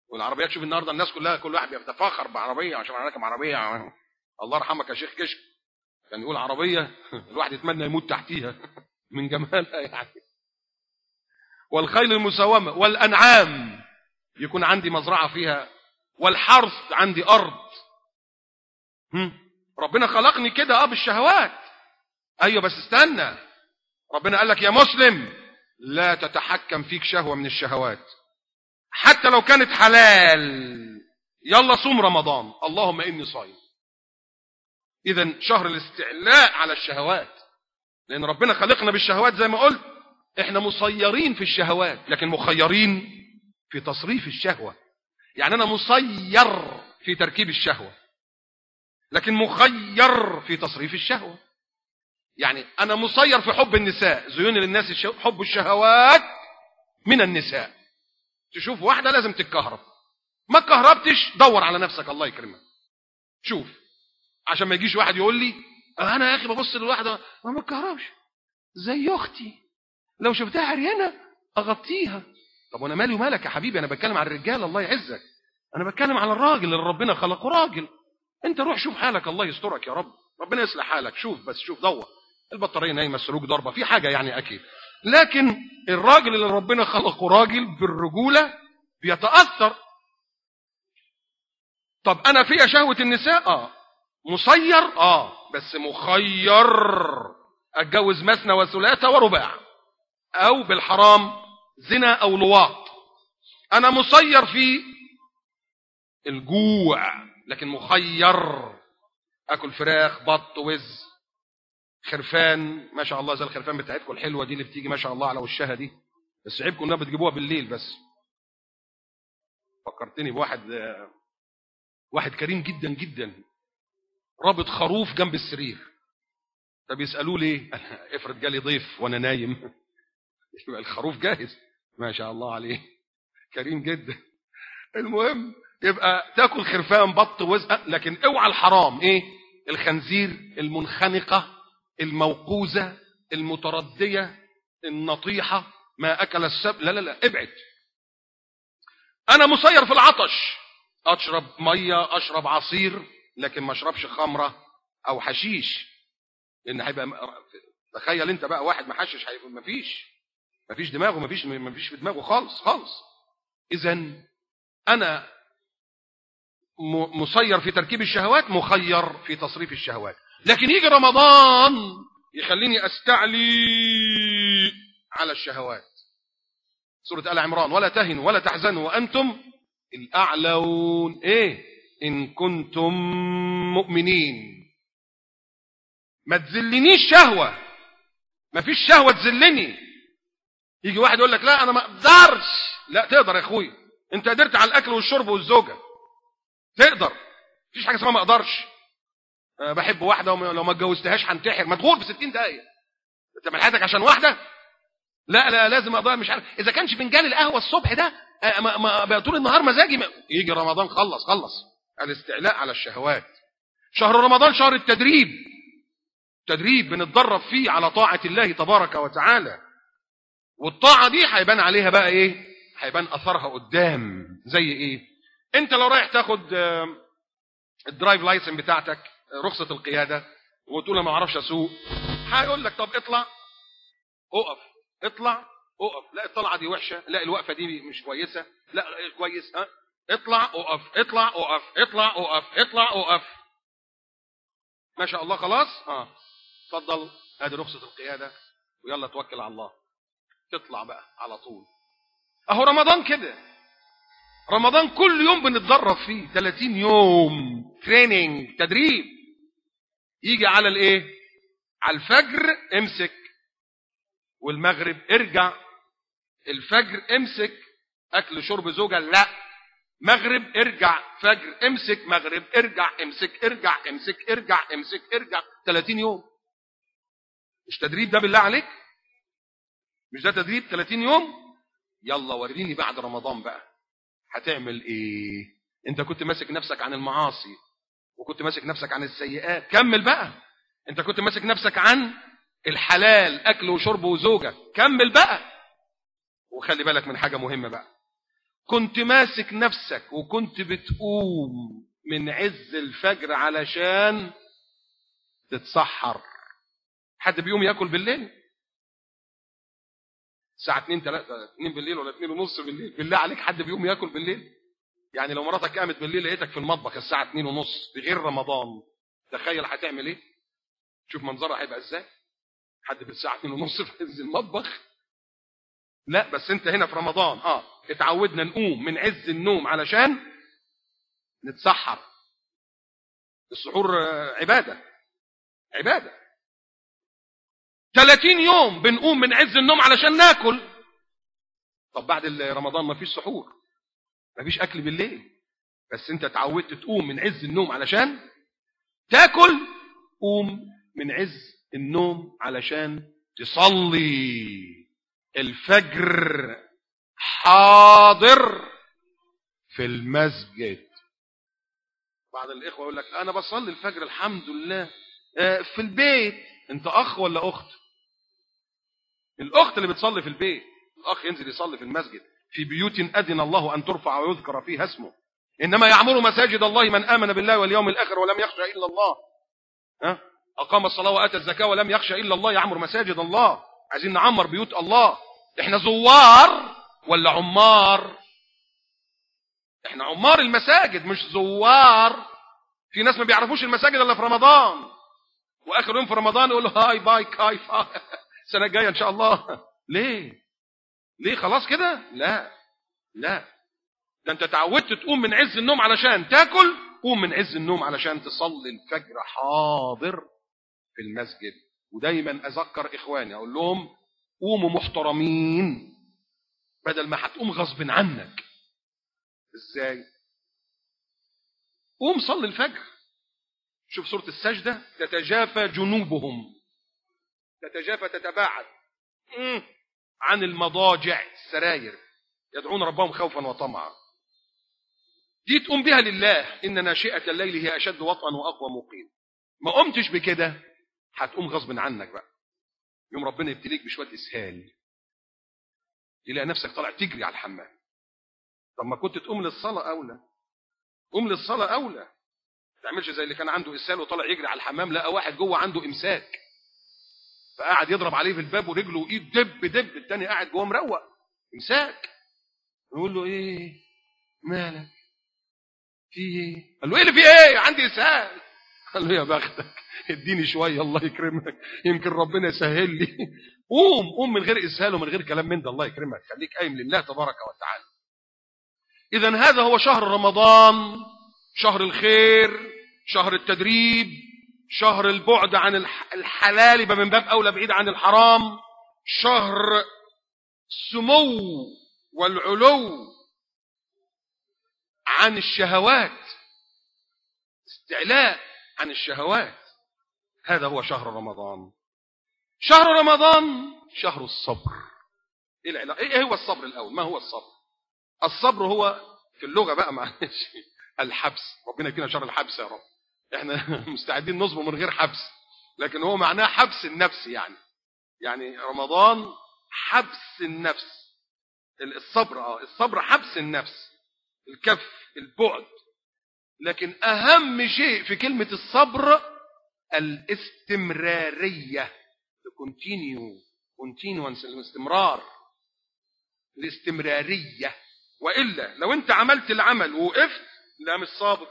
S2: والعربيات شوف النهارده الناس كلها كل واحد بيتفاخر بعربيه عشان انا راكب عربيه الله يرحمك يا شيخ كشك كان يقول عربيه الواحد يتمنى يموت تحتيها من جمالها يعني والخيل المسومه والانعام يكون عندي مزرعه فيها والحرث عندي ارض هم؟ ربنا خلقني كده اه بالشهوات ايوه بس استنى ربنا قال لك يا مسلم لا تتحكم فيك شهوه من الشهوات حتى لو كانت حلال يلا صوم رمضان اللهم اني صايم اذا شهر الاستعلاء على الشهوات لان ربنا خلقنا بالشهوات زي ما قلت احنا مسيرين في الشهوات لكن مخيرين في تصريف الشهوه يعني انا مسير في تركيب الشهوه لكن مخير في تصريف الشهوه يعني انا مسير في حب النساء زيون للناس الشو... حب الشهوات من النساء تشوف واحده لازم تتكهرب ما اتكهربتش دور على نفسك الله يكرمك شوف عشان ما يجيش واحد يقول لي انا يا اخي ببص للواحده ما متكهربش زي اختي لو شفتها عريانه اغطيها طب وانا مالي ومالك يا حبيبي انا بتكلم عن الرجال الله يعزك انا بتكلم على الراجل اللي ربنا خلقه راجل انت روح شوف حالك الله يسترك يا رب ربنا يصلح حالك شوف بس شوف دور البطاريه نايمه السلوك ضربه في حاجه يعني اكيد لكن الراجل اللي ربنا خلقه راجل بالرجوله بيتاثر طب انا فيها شهوه النساء اه مسير اه بس مخير اتجوز مثنى وثلاثه ورباع او بالحرام زنا او لواط انا مسير في الجوع لكن مخير اكل فراخ بط وز خرفان ما شاء الله زي الخرفان بتاعتكم الحلوه دي اللي بتيجي ما شاء الله على وشها دي بس عيبكم انها بتجيبوها بالليل بس فكرتني بواحد واحد كريم جدا جدا رابط خروف جنب السرير طب يسالوه ليه افرض جالي ضيف وانا نايم يبقى الخروف جاهز ما شاء الله عليه كريم جدا المهم يبقى تاكل خرفان بط وزق لكن اوعى الحرام ايه الخنزير المنخنقه الموقوزه المترديه النطيحه ما اكل السب لا لا لا ابعد انا مسير في العطش اشرب ميه اشرب عصير لكن ما اشربش خمره او حشيش لان هيبقى تخيل انت بقى واحد محشش هيبقى مفيش مفيش دماغه مفيش مفيش في دماغه خالص خالص اذا انا مسير في تركيب الشهوات مخير في تصريف الشهوات لكن يجي رمضان يخليني استعلي على الشهوات سورة آل عمران ولا تهنوا ولا تحزنوا وأنتم الأعلون إيه إن كنتم مؤمنين ما تذلنيش شهوة ما فيش شهوة تذلني يجي واحد يقول لك لا أنا ما أقدرش لا تقدر يا أخوي أنت قدرت على الأكل والشرب والزوجة تقدر مفيش حاجة اسمها ما أقدرش أه بحب واحدة ولو ما اتجوزتهاش هنتحر مدغور في 60 دقيقة انت حياتك عشان واحدة لا لا لازم اقضيها مش عارف اذا كانش فنجان القهوه الصبح ده ما ما طول النهار مزاجي ما يجي رمضان خلص خلص الاستعلاء على الشهوات شهر رمضان شهر التدريب تدريب بنتدرب فيه على طاعه الله تبارك وتعالى والطاعه دي هيبان عليها بقى ايه هيبان اثرها قدام زي ايه انت لو رايح تاخد الدرايف لايسن بتاعتك رخصه القياده وتقول انا ما اعرفش اسوق هيقول لك طب اطلع اقف اطلع اقف لا الطلعه دي وحشه لا الوقفه دي مش كويسه لا كويس ها اطلع اقف اطلع اقف اطلع اقف اطلع اقف ما شاء الله خلاص اه اتفضل ادي رخصه القياده ويلا توكل على الله تطلع بقى على طول اهو رمضان كده رمضان كل يوم بنتدرب فيه 30 يوم تريننج تدريب يجي على الايه على الفجر امسك والمغرب ارجع الفجر امسك اكل شرب زوجة لا مغرب ارجع فجر امسك مغرب ارجع امسك ارجع امسك ارجع امسك ارجع 30 يوم مش تدريب ده بالله عليك مش ده تدريب 30 يوم يلا وريني بعد رمضان بقى هتعمل ايه انت كنت ماسك نفسك عن المعاصي وكنت ماسك نفسك عن السيئات كمل بقى انت كنت ماسك نفسك عن الحلال اكل وشرب وزوجه كمل بقى وخلي بالك من حاجه مهمه بقى كنت ماسك نفسك وكنت بتقوم من عز الفجر علشان تتسحر حد بيقوم ياكل بالليل الساعة 2 3 2 بالليل ولا 2 ونص بالليل بالله عليك حد بيقوم ياكل بالليل يعني لو مراتك قامت بالليل لقيتك في المطبخ الساعة 2 ونص في غير رمضان تخيل هتعمل ايه شوف منظرها هيبقى ازاي حد في الساعة 2 ونص في عز المطبخ لا بس انت هنا في رمضان اه اتعودنا نقوم من عز النوم علشان نتسحر السحور آه، عبادة عبادة 30 يوم بنقوم من عز النوم علشان ناكل طب بعد رمضان ما فيش سحور ما فيش اكل بالليل بس انت اتعودت تقوم من عز النوم علشان تاكل قوم من عز النوم علشان تصلي الفجر حاضر في المسجد بعض الاخوه يقول لك انا بصلي الفجر الحمد لله آه، في البيت انت اخ ولا اخت الاخت اللي بتصلي في البيت الاخ ينزل يصلي في المسجد في بيوت اذن الله ان ترفع ويذكر فيها اسمه انما يعمر مساجد الله من امن بالله واليوم الاخر ولم يخشى الا الله ها اقام الصلاه واتى الزكاه ولم يخشى الا الله يعمر مساجد الله عايزين نعمر بيوت الله احنا زوار ولا عمار احنا عمار المساجد مش زوار في ناس ما بيعرفوش المساجد الا في رمضان واخر يوم في رمضان يقول له هاي باي كاي فاي السنه الجايه ان شاء الله ليه ليه خلاص كده لا لا ده انت تعودت تقوم من عز النوم علشان تاكل قوم من عز النوم علشان تصلي الفجر حاضر في المسجد ودايما اذكر اخواني اقول لهم قوموا محترمين بدل ما هتقوم غصب عنك ازاي قوم صلي الفجر شوف سورة السجدة تتجافى جنوبهم تتجافى تتباعد مم. عن المضاجع السراير يدعون ربهم خوفا وطمعا دي تقوم بها لله إن ناشئة الليل هي أشد وطئا وأقوى مقيم ما قمتش بكده هتقوم غصب عنك بقى يوم ربنا يبتليك بشوية إسهال تلاقي نفسك طالع تجري على الحمام طب ما كنت تقوم للصلاة أولى قوم للصلاة أولى ما تعملش زي اللي كان عنده إسهال وطالع يجري على الحمام لقى واحد جوه عنده إمساك فقعد يضرب عليه في الباب ورجله وايد دب دب التاني قاعد جوه مروق امساك يقول له ايه مالك في ايه قال له ايه اللي في ايه عندي اسهال قال له يا بختك اديني شويه الله يكرمك يمكن ربنا يسهل لي قوم قوم من غير اسهال ومن غير كلام من ده الله يكرمك خليك قايم لله تبارك وتعالى اذا هذا هو شهر رمضان شهر الخير شهر التدريب شهر البعد عن الح- الحلال يبقى من باب اولى بعيد عن الحرام شهر السمو والعلو عن الشهوات استعلاء عن الشهوات هذا هو شهر رمضان شهر رمضان شهر الصبر ايه العلاقه ايه هو الصبر الاول ما هو الصبر الصبر هو في اللغه بقى معلش الحبس ربنا يدينا شر الحبس يا رب احنا مستعدين نصبر من غير حبس لكن هو معناه حبس النفس يعني يعني رمضان حبس النفس الصبر اه الصبر حبس النفس الكف البعد لكن اهم شيء في كلمه الصبر الاستمراريه continue continuance الاستمرار الاستمراريه والا لو انت عملت العمل ووقفت لا مش صابر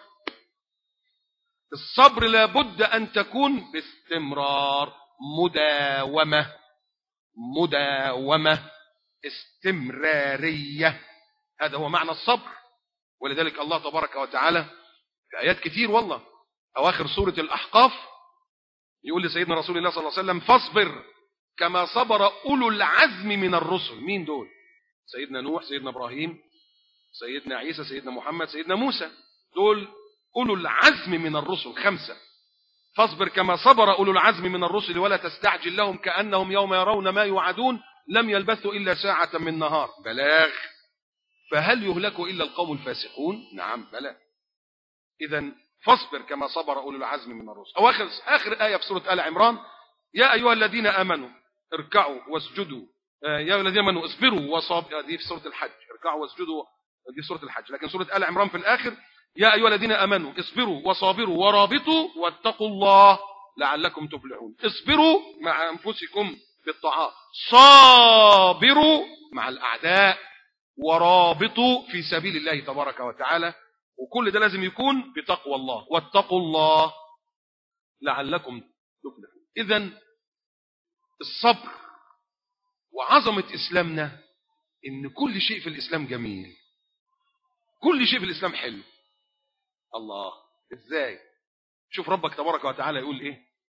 S2: الصبر لابد ان تكون باستمرار مداومه مداومه استمراريه هذا هو معنى الصبر ولذلك الله تبارك وتعالى في ايات كتير والله اواخر سوره الاحقاف يقول لسيدنا رسول الله صلى الله عليه وسلم فاصبر كما صبر اولو العزم من الرسل مين دول سيدنا نوح سيدنا ابراهيم سيدنا عيسى سيدنا محمد سيدنا موسى دول أولو العزم من الرسل خمسة فاصبر كما صبر أولو العزم من الرسل ولا تستعجل لهم كأنهم يوم يرون ما يوعدون لم يلبثوا إلا ساعة من نهار بلاغ فهل يهلك إلا القوم الفاسقون نعم بلى إذا فاصبر كما صبر أولو العزم من الرسل أو آخر, آخر آية في سورة آل عمران يا أيها الذين آمنوا اركعوا واسجدوا آه، يا أيها الذين آمنوا اصبروا وصابروا دي في سورة الحج اركعوا واسجدوا دي سورة الحج لكن سورة آل عمران في الآخر يا أيها الذين آمنوا اصبروا وصابروا ورابطوا واتقوا الله لعلكم تفلحون اصبروا مع أنفسكم بالطاعات صابروا مع الأعداء ورابطوا في سبيل الله تبارك وتعالى وكل ده لازم يكون بتقوى الله واتقوا الله لعلكم تفلحون إذا الصبر وعظمة إسلامنا إن كل شيء في الإسلام جميل كل شيء في الإسلام حلو الله إزاي شوف ربك تبارك وتعالى يقول إيه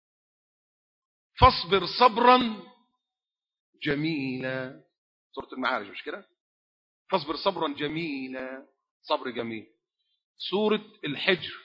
S2: فاصبر صبرا جميلا سورة المعارج مش كده فاصبر صبرا جميلا صبر جميل سورة الحجر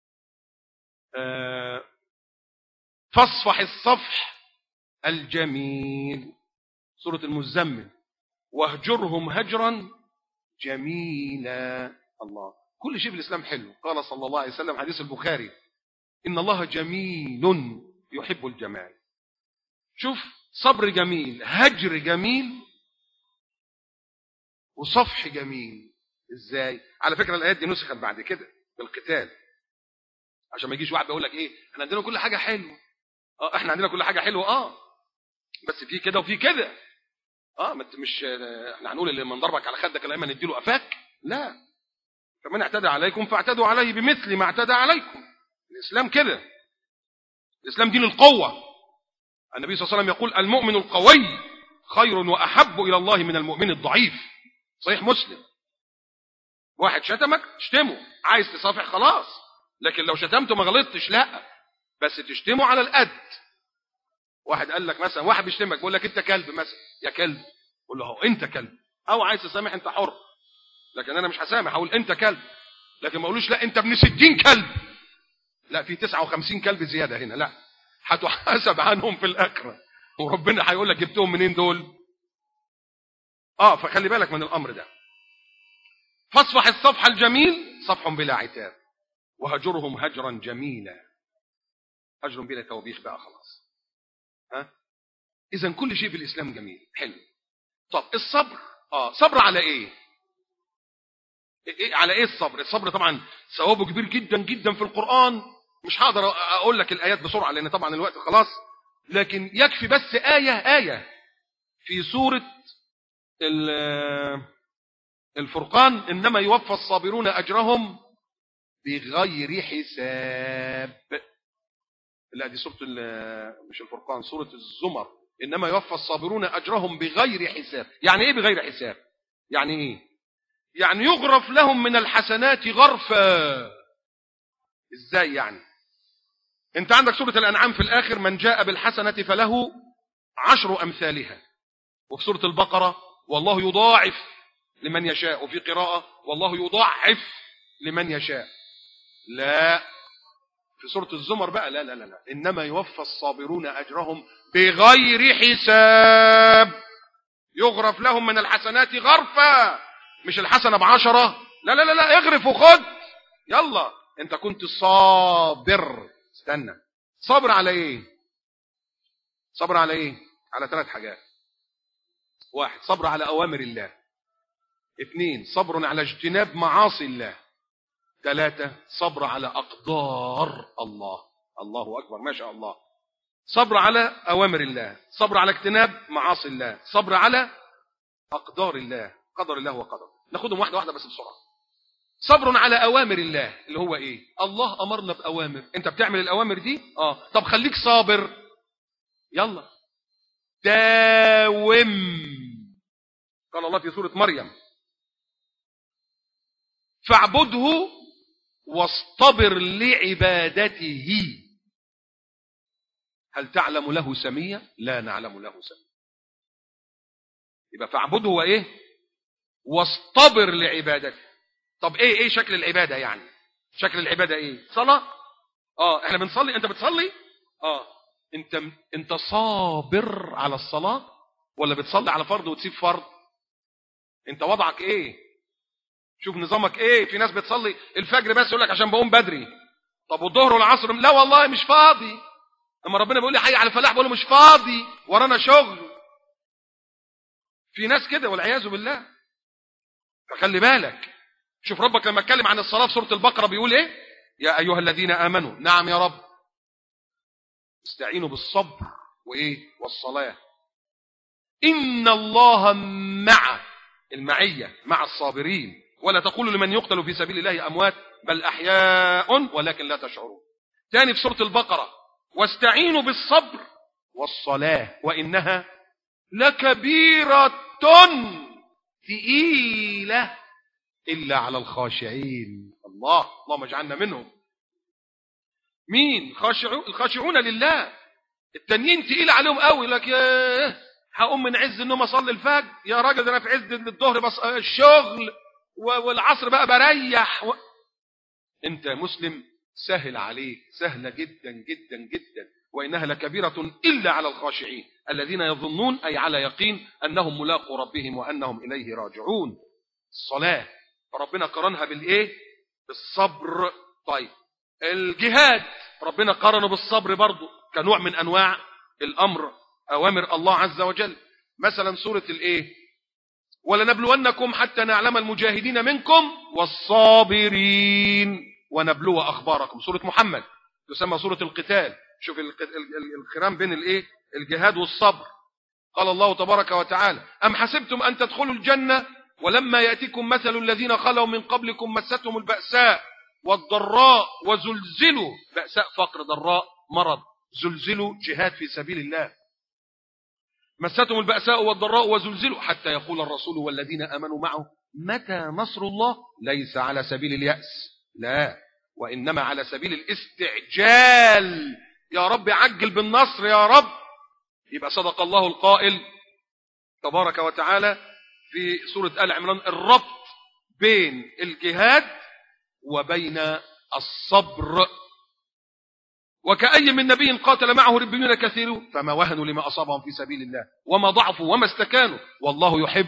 S2: آه فاصفح الصفح الجميل سورة المزمل واهجرهم هجرا جميلا الله كل شيء في الإسلام حلو قال صلى الله عليه وسلم حديث البخاري إن الله جميل يحب الجمال شوف صبر جميل هجر جميل وصفح جميل ازاي على فكرة الآيات دي نسخت بعد كده بالقتال عشان ما يجيش واحد بيقول لك ايه احنا عندنا كل حاجة حلوة اه احنا عندنا كل حاجة حلوة اه بس في كده وفي كده اه مش احنا هنقول اللي من ضربك على خدك الايمن نديله قفاك لا فمن اعتدى عليكم فاعتدوا عليه بمثل ما اعتدى عليكم الاسلام كده الاسلام دين القوه النبي صلى الله عليه وسلم يقول المؤمن القوي خير واحب الى الله من المؤمن الضعيف صحيح مسلم واحد شتمك تشتمه عايز تصافح خلاص لكن لو شتمته ما غلطتش لا بس تشتمه على القد واحد قال لك مثلا واحد بيشتمك بيقول لك انت كلب مثلا يا كلب قول له هو انت كلب او عايز تسامح انت حر لكن انا مش هسامح اقول انت كلب لكن ما اقولوش لا انت ابن 60 كلب لا في 59 كلب زياده هنا لا هتحاسب عنهم في الاخره وربنا هيقول لك جبتهم منين دول اه فخلي بالك من الامر ده فاصفح الصفح الجميل صفح بلا عتاب وهجرهم هجرا جميلا هجر بلا توبيخ بقى خلاص ها اذا كل شيء في الاسلام جميل حلو طب الصبر اه صبر على ايه إيه على ايه الصبر الصبر طبعا ثوابه كبير جدا جدا في القرآن مش هقدر اقول لك الايات بسرعة لان طبعا الوقت خلاص لكن يكفي بس آية آية في سورة الفرقان انما يوفى الصابرون اجرهم بغير حساب لا دي سورة مش الفرقان سورة الزمر انما يوفى الصابرون اجرهم بغير حساب يعني ايه بغير حساب يعني ايه يعني يغرف لهم من الحسنات غرفا ازاي يعني انت عندك سورة الانعام في الاخر من جاء بالحسنة فله عشر امثالها وفي سورة البقرة والله يضاعف لمن يشاء وفي قراءة والله يضاعف لمن يشاء لا في سورة الزمر بقى لا لا لا, لا. انما يوفى الصابرون اجرهم بغير حساب يغرف لهم من الحسنات غرفا مش الحسنة بعشرة لا لا لا لا اغرف وخد يلا انت كنت صابر استنى صبر على ايه صبر على ايه على ثلاث حاجات واحد صبر على اوامر الله اثنين صبر على اجتناب معاصي الله ثلاثة صبر على اقدار الله الله اكبر ما شاء الله صبر على اوامر الله صبر على اجتناب معاصي الله صبر على اقدار الله قدر الله وقدر ناخدهم واحدة واحدة بس بسرعة صبر على أوامر الله اللي هو إيه الله أمرنا بأوامر أنت بتعمل الأوامر دي آه طب خليك صابر يلا داوم قال الله في سورة مريم فاعبده واصطبر لعبادته هل تعلم له سمية لا نعلم له سمية يبقى فاعبده وإيه واصطبر لعبادته طب ايه ايه شكل العباده يعني شكل العباده ايه صلاه اه احنا بنصلي انت بتصلي اه انت انت صابر على الصلاه ولا بتصلي على فرض وتسيب فرض انت وضعك ايه شوف نظامك ايه في ناس بتصلي الفجر بس يقول لك عشان بقوم بدري طب والظهر والعصر لا والله مش فاضي اما ربنا بيقول لي حي على الفلاح بقول له مش فاضي ورانا شغل في ناس كده والعياذ بالله فخلي بالك شوف ربك لما اتكلم عن الصلاة في سورة البقرة بيقول ايه يا ايها الذين امنوا نعم يا رب استعينوا بالصبر وايه والصلاة ان الله مع المعية مع الصابرين ولا تقولوا لمن يقتل في سبيل الله اموات بل احياء ولكن لا تشعرون تاني في سورة البقرة واستعينوا بالصبر والصلاة وانها لكبيرة ثقيلة إلا على الخاشعين الله اللهم اجعلنا منهم مين خاشعون الخاشعون لله التانيين تقيل عليهم قوي لك يا هقوم من عز النوم اصلي الفجر يا راجل ده انا في عز الظهر بس الشغل والعصر بقى بريح و... انت مسلم سهل عليك سهله جدا جدا جدا وانها لكبيره الا على الخاشعين الذين يظنون اي على يقين انهم ملاقوا ربهم وانهم اليه راجعون الصلاه ربنا قرنها بالايه بالصبر طيب الجهاد ربنا قرنه بالصبر برضه كنوع من انواع الامر اوامر الله عز وجل مثلا سوره الايه ولنبلونكم حتى نعلم المجاهدين منكم والصابرين ونبلو اخباركم سوره محمد تسمى سوره القتال شوف الخرام بين الايه الجهاد والصبر قال الله تبارك وتعالى ام حسبتم ان تدخلوا الجنه ولما ياتيكم مثل الذين خلوا من قبلكم مستهم الباساء والضراء وزلزلوا باساء فقر ضراء مرض زلزلوا جهاد في سبيل الله مستهم البأساء والضراء وزلزلوا حتى يقول الرسول والذين آمنوا معه متى نصر الله ليس على سبيل اليأس لا وإنما على سبيل الاستعجال يا رب عجل بالنصر يا رب يبقى صدق الله القائل تبارك وتعالى في سورة آل عمران الربط بين الجهاد وبين الصبر وكأي من نبي قاتل معه ربيون كثير فما وهنوا لما أصابهم في سبيل الله وما ضعفوا وما استكانوا والله يحب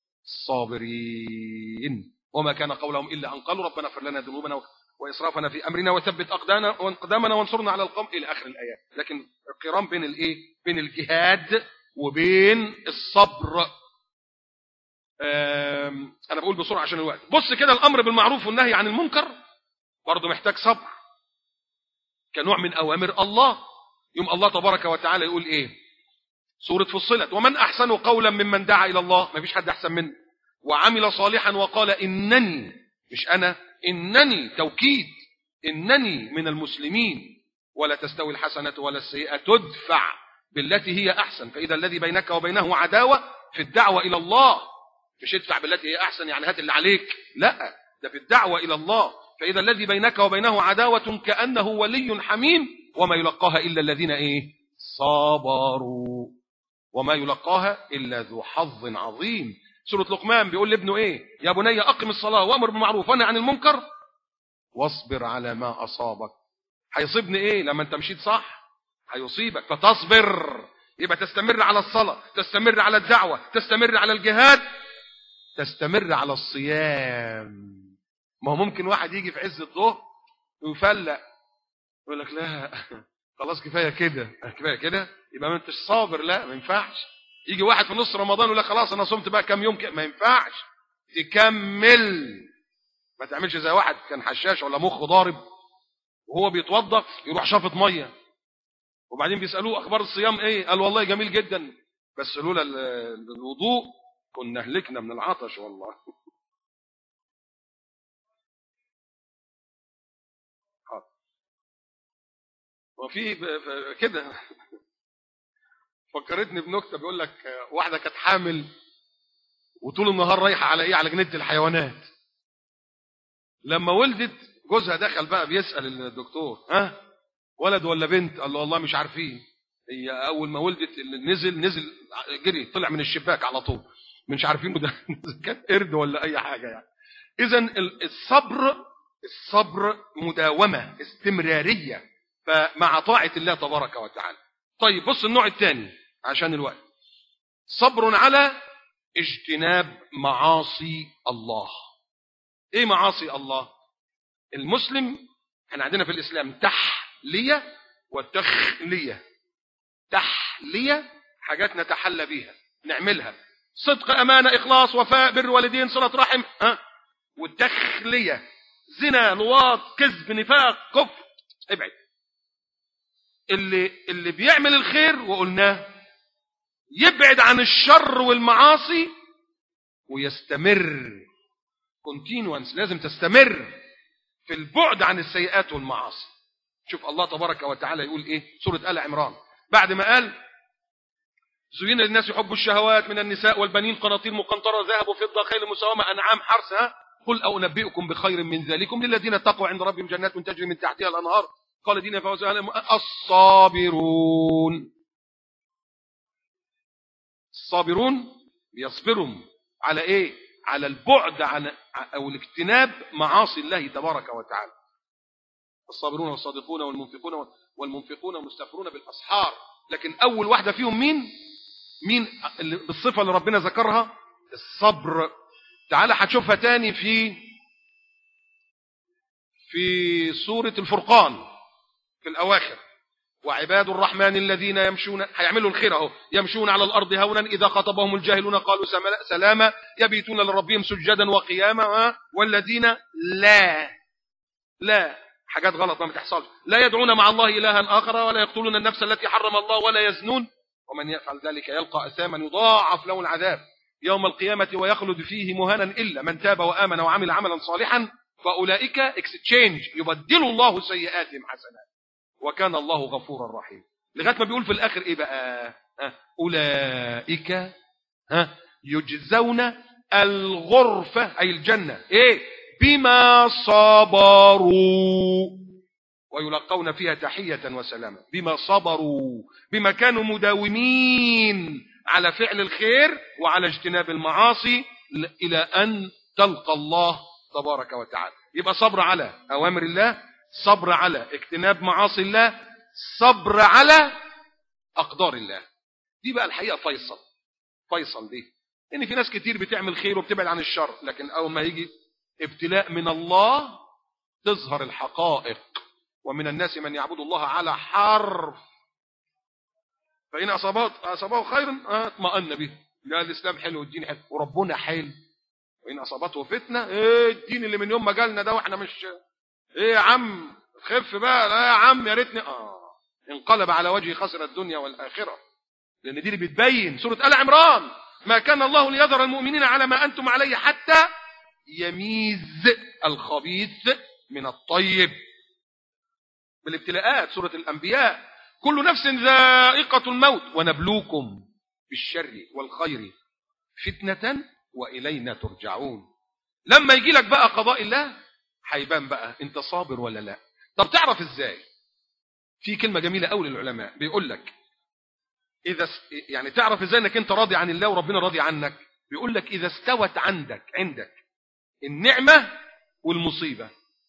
S2: الصابرين وما كان قولهم إلا أن قالوا ربنا اغفر لنا ذنوبنا وإسرافنا في أمرنا وثبت أقدامنا وانصرنا على القوم إلى آخر الآيات لكن القران بين الإيه بين الجهاد وبين الصبر أنا بقول بسرعة عشان الوقت بص كده الأمر بالمعروف والنهي عن المنكر برضه محتاج صبر كنوع من أوامر الله يوم الله تبارك وتعالى يقول إيه سورة فصلت ومن أحسن قولا ممن دعا إلى الله ما فيش حد أحسن منه وعمل صالحا وقال إنني مش أنا إنني توكيد إنني من المسلمين ولا تستوي الحسنة ولا السيئة تدفع بالتي هي أحسن فإذا الذي بينك وبينه عداوة في الدعوة إلى الله مش ادفع بالتي هي أحسن يعني هات اللي عليك لا ده في الدعوة إلى الله فإذا الذي بينك وبينه عداوة كأنه ولي حميم وما يلقاها إلا الذين إيه صبروا وما يلقاها إلا ذو حظ عظيم سورة لقمان بيقول لابنه إيه يا بني أقم الصلاة وأمر بالمعروف ونهى عن المنكر واصبر على ما أصابك هيصيبني إيه لما أنت مشيت صح هيصيبك فتصبر يبقى تستمر على الصلاة تستمر على الدعوة تستمر على الجهاد تستمر على الصيام ما هو ممكن واحد يجي في عز الظهر ويفلق يقول لك لا خلاص كفايه كده كفايه كده يبقى ما انتش صابر لا ما ينفعش يجي واحد في نص رمضان يقول لك خلاص انا صمت بقى كام يوم كده ما ينفعش تكمل ما تعملش زي واحد كان حشاش ولا مخه ضارب وهو بيتوضا يروح شافط ميه وبعدين بيسالوه اخبار الصيام ايه قال والله جميل جدا بس لولا الوضوء كنا هلكنا من العطش والله وفي كده فكرتني بنكته بيقول لك واحده كانت حامل وطول النهار رايحه على ايه على جنينه الحيوانات لما ولدت جوزها دخل بقى بيسال الدكتور ها ولد ولا بنت قال له والله مش عارفين هي اول ما ولدت نزل نزل جري طلع من الشباك على طول مش عارفين ده كانت قرد ولا اي حاجه يعني اذا الصبر الصبر مداومه استمراريه فمع طاعة الله تبارك وتعالى طيب بص النوع الثاني عشان الوقت صبر على اجتناب معاصي الله ايه معاصي الله المسلم احنا عندنا في الاسلام تحلية وتخلية تحلية حاجات نتحلى بيها نعملها صدق امانة اخلاص وفاء بر والدين صلة رحم ها والتخلية زنا لواط كذب نفاق كفر ابعد اللي اللي بيعمل الخير وقلناه يبعد عن الشر والمعاصي ويستمر كونتينوانس لازم تستمر في البعد عن السيئات والمعاصي شوف الله تبارك وتعالى يقول ايه سورة آل عمران بعد ما قال زين للناس حب الشهوات من النساء والبنين قناطير مقنطرة ذهب وفضة خيل مساومة أنعام حرث ها قل أو أنبئكم بخير من ذلكم للذين اتقوا عند ربهم جنات تجري من تحتها الأنهار خالدين فوز الصابرون الصابرون بيصبروا على ايه على البعد عن او الاجتناب معاصي الله تبارك وتعالى الصابرون والصادقون والمنفقون والمنفقون والمستغفرون بالاسحار لكن اول واحده فيهم مين مين اللي بالصفه اللي ربنا ذكرها الصبر تعالى هتشوفها تاني في في سوره الفرقان في الاواخر وعباد الرحمن الذين يمشون هيعملوا الخير اهو يمشون على الارض هونا اذا خطبهم الجاهلون قالوا سلاما يبيتون لربهم سجدا وقياما والذين لا لا حاجات غلط ما بتحصلش لا يدعون مع الله الها اخر ولا يقتلون النفس التي حرم الله ولا يزنون ومن يفعل ذلك يلقى اثاما يضاعف له العذاب يوم القيامه ويخلد فيه مهانا الا من تاب وامن وعمل عملا صالحا فاولئك اكستشينج يبدل الله سيئاتهم حسنات وكان الله غفورا رحيما لغايه ما بيقول في الاخر ايه بقى ها اولئك ها يجزون الغرفه اي الجنه ايه بما صبروا ويلقون فيها تحيه وسلاما بما صبروا بما كانوا مداومين على فعل الخير وعلى اجتناب المعاصي الى ان تلقى الله تبارك وتعالى يبقى صبر على اوامر الله صبر على اجتناب معاصي الله صبر على اقدار الله دي بقى الحقيقه فيصل فيصل دي ان في ناس كتير بتعمل خير وبتبعد عن الشر لكن اول ما يجي ابتلاء من الله تظهر الحقائق ومن الناس من يعبد الله على حرف فإن أصابه أصابه خير اطمأن به لا الإسلام حلو والدين حلو وربنا حلو وإن أصابته فتنة إيه الدين اللي من يوم ما جالنا ده وإحنا مش إيه يا عم خف بقى لا يا عم يا ريتني آه انقلب على وجهه خسر الدنيا والآخرة لأن دي اللي بتبين سورة آل عمران ما كان الله ليذر المؤمنين على ما أنتم عليه حتى يميز الخبيث من الطيب بالابتلاءات سورة الأنبياء كل نفس ذائقة الموت ونبلوكم بالشر والخير فتنة وإلينا ترجعون لما يجي لك بقى قضاء الله هيبان بقى انت صابر ولا لا طب تعرف ازاي في كلمة جميلة قوي للعلماء بيقول لك إذا يعني تعرف ازاي انك انت راضي عن الله وربنا راضي عنك بيقول لك إذا استوت عندك عندك النعمة والمصيبة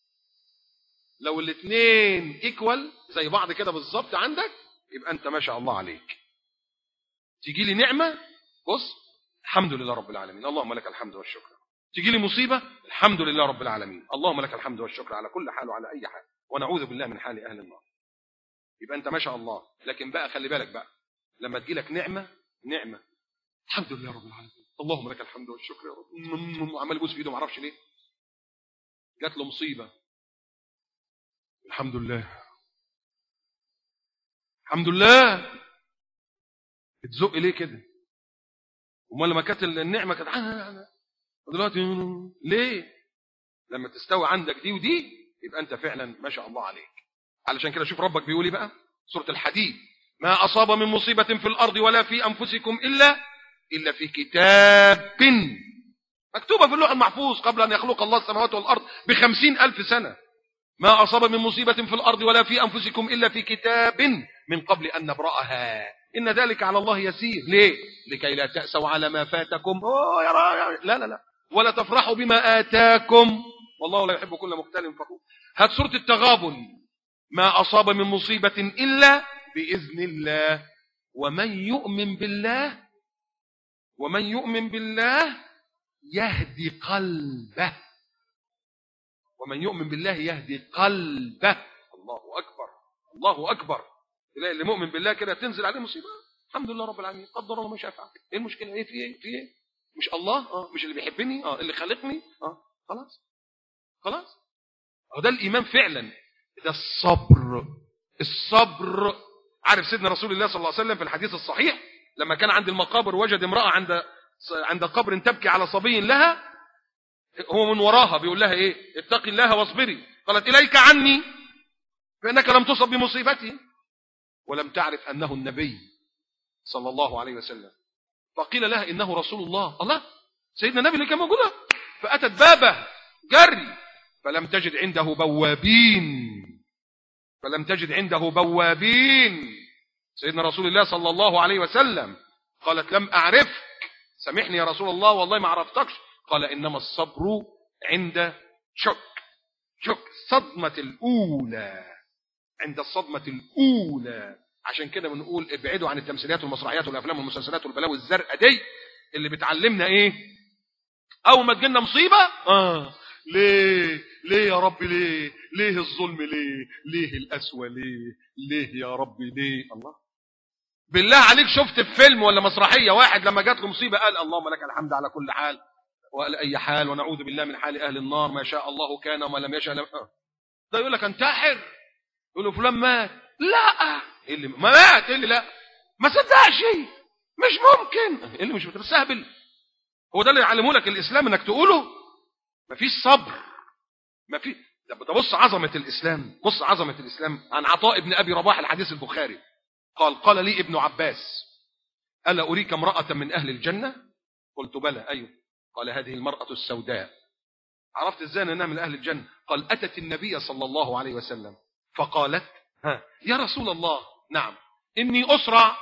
S2: لو الاثنين ايكوال زي بعض كده بالظبط عندك يبقى انت ما شاء الله عليك تيجي لي نعمة بص الحمد لله رب العالمين اللهم لك الحمد والشكر تيجي لي مصيبة الحمد لله رب العالمين اللهم لك الحمد والشكر على كل حال وعلى أي حال ونعوذ بالله من حال أهل النار يبقى أنت ما شاء الله لكن بقى خلي بالك بقى لما تجي لك نعمة نعمة الحمد لله رب العالمين اللهم لك الحمد والشكر يا رب عمال يبوس في ايده ما اعرفش ليه جات له مصيبة الحمد لله الحمد لله بتزق ليه كده امال لما كانت النعمه كانت دلوقتي ليه لما تستوي عندك دي ودي يبقى انت فعلا ما شاء الله عليك علشان كده شوف ربك بيقول ايه بقى سوره الحديد ما اصاب من مصيبه في الارض ولا في انفسكم الا الا في كتاب مكتوبه في اللوح المحفوظ قبل ان يخلق الله السماوات والارض بخمسين الف سنه ما أصاب من مصيبة في الأرض ولا في أنفسكم إلا في كتاب من قبل أن نبرأها إن ذلك على الله يسير ليه؟ لكي لا تأسوا على ما فاتكم أوه يا را لا لا لا ولا تفرحوا بما آتاكم والله لا يحب كل مختال فخور هات سورة التغابن ما أصاب من مصيبة إلا بإذن الله ومن يؤمن بالله ومن يؤمن بالله يهدي قلبه ومن يؤمن بالله يهدي قلبه الله أكبر الله أكبر تلاقي اللي مؤمن بالله كده تنزل عليه مصيبة الحمد لله رب العالمين قدر الله ما شاء فعل ايه المشكلة ايه في ايه في ايه مش الله اه مش اللي بيحبني اه اللي خلقني اه خلاص خلاص هو ده الايمان فعلا ده الصبر الصبر عارف سيدنا رسول الله صلى الله عليه وسلم في الحديث الصحيح لما كان عند المقابر وجد امراه عند عند قبر تبكي على صبي لها هو من وراها بيقول لها ايه اتقي الله واصبري قالت اليك عني فانك لم تصب بمصيبتي ولم تعرف انه النبي صلى الله عليه وسلم فقيل لها انه رسول الله الله سيدنا النبي اللي كان موجود فاتت بابه جري فلم تجد عنده بوابين فلم تجد عنده بوابين سيدنا رسول الله صلى الله عليه وسلم قالت لم اعرفك سامحني يا رسول الله والله ما عرفتكش قال انما الصبر عند شك شك الصدمه الاولى عند الصدمه الاولى عشان كده بنقول ابعدوا عن التمثيليات والمسرحيات والافلام والمسلسلات والبلاوي الزرقاء دي اللي بتعلمنا ايه اول ما تجينا مصيبه اه ليه ليه يا رب ليه ليه الظلم ليه ليه القسوه ليه ليه يا رب ليه الله بالله عليك شفت في فيلم ولا مسرحيه واحد لما جات له مصيبه قال اللهم لك الحمد على كل حال وقال اي حال ونعوذ بالله من حال اهل النار ما شاء الله كان وما لم يشاء لم ده يقول لك انتحر يقول له فلان مات لا ايه اللي ما مات ايه اللي لا ما صدقش مش ممكن ايه اللي مش بتستهبل هو ده اللي يعلمه لك الاسلام انك تقوله مفيش صبر مفيش ده بص عظمه الاسلام بص عظمه الاسلام عن عطاء ابن ابي رباح الحديث البخاري قال قال لي ابن عباس الا اريك امراه من اهل الجنه قلت بلى ايوه قال هذه المراه السوداء عرفت ازاي انها من اهل الجنه قال اتت النبي صلى الله عليه وسلم فقالت ها يا رسول الله نعم اني اسرع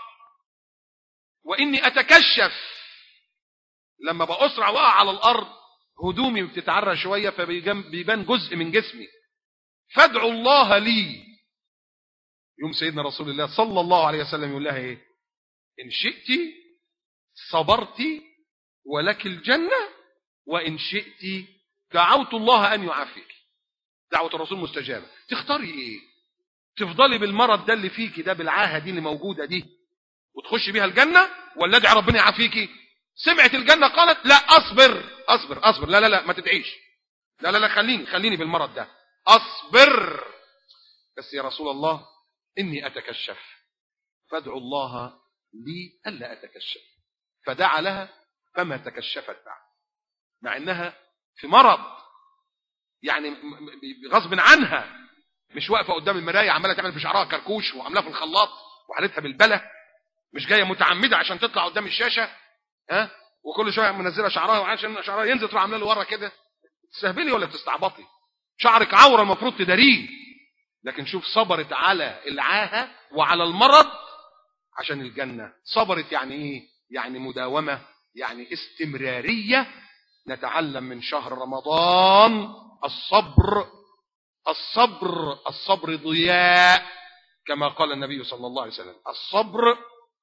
S2: واني اتكشف لما بأسرع وقع على الارض هدومي بتتعرى شويه فبيبان جزء من جسمي فادعوا الله لي يوم سيدنا رسول الله صلى الله عليه وسلم يقول لها ايه ان شئت صبرت ولك الجنه وان شئت دعوت الله ان يعافيك دعوه الرسول مستجابه تختاري ايه تفضلي بالمرض ده اللي فيكي ده بالعاهه دي اللي موجوده دي وتخشي بيها الجنه ولا ادعي ربنا يعافيكي سمعت الجنه قالت لا اصبر اصبر اصبر لا لا لا ما تدعيش لا لا لا خليني خليني بالمرض ده اصبر بس يا رسول الله اني اتكشف فادعوا الله لي الا اتكشف فدعا لها فما تكشفت بعد مع انها في مرض يعني غصب عنها مش واقفه قدام المرايه عماله تعمل في شعرها كركوش وعاملاه في الخلاط وحالتها بالبله مش جايه متعمده عشان تطلع قدام الشاشه ها وكل شويه منزله شعرها وعشان شعرها ينزل تروح عامله له ورا كده تستهبلي ولا بتستعبطي شعرك عوره المفروض تداريه لكن شوف صبرت على العاهه وعلى المرض عشان الجنه صبرت يعني ايه يعني مداومه يعني استمراريه نتعلم من شهر رمضان الصبر الصبر الصبر ضياء كما قال النبي صلى الله عليه وسلم الصبر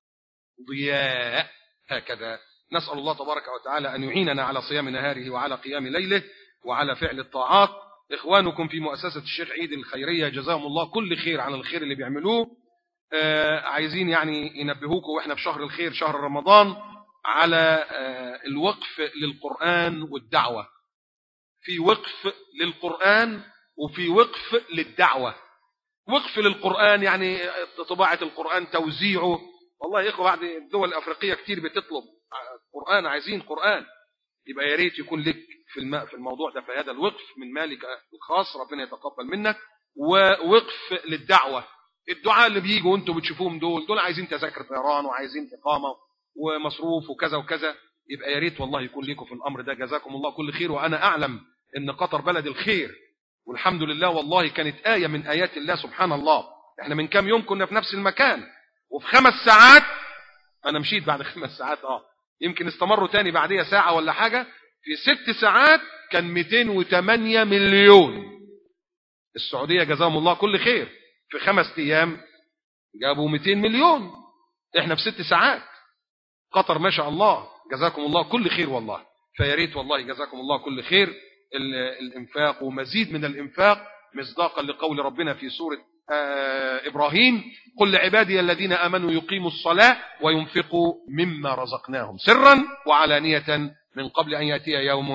S2: ضياء هكذا نسأل الله تبارك وتعالى أن يعيننا على صيام نهاره وعلى قيام ليله وعلى فعل الطاعات إخوانكم في مؤسسة الشيخ عيد الخيرية جزاهم الله كل خير عن الخير اللي بيعملوه آه عايزين يعني ينبهوكم وإحنا في شهر الخير شهر رمضان على آه الوقف للقرآن والدعوة في وقف للقرآن وفي وقف للدعوة وقف للقرآن يعني طباعة القرآن توزيعه والله يا إخوة بعد الدول الأفريقية كتير بتطلب قرآن عايزين قرآن يبقى يا ريت يكون لك في الماء في الموضوع ده في هذا الوقف من مالك الخاص ربنا يتقبل منك ووقف للدعوة الدعاء اللي بيجوا وانتم بتشوفوهم دول دول عايزين تذاكر طيران وعايزين إقامة ومصروف وكذا وكذا يبقى يا ريت والله يكون لكم في الأمر ده جزاكم الله كل خير وأنا أعلم إن قطر بلد الخير والحمد لله والله كانت آية من آيات الله سبحان الله احنا من كام يوم كنا في نفس المكان وفي خمس ساعات انا مشيت بعد خمس ساعات اه يمكن استمروا تاني بعديها ساعة ولا حاجة في ست ساعات كان 208 مليون السعودية جزاهم الله كل خير في خمس ايام جابوا 200 مليون احنا في ست ساعات قطر ما شاء الله جزاكم الله كل خير والله فيا ريت والله جزاكم الله كل خير الانفاق ومزيد من الانفاق مصداقا لقول ربنا في سورة آه إبراهيم قل لعبادي الذين آمنوا يقيموا الصلاة وينفقوا مما رزقناهم سرا وعلانية من قبل أن يأتي يوم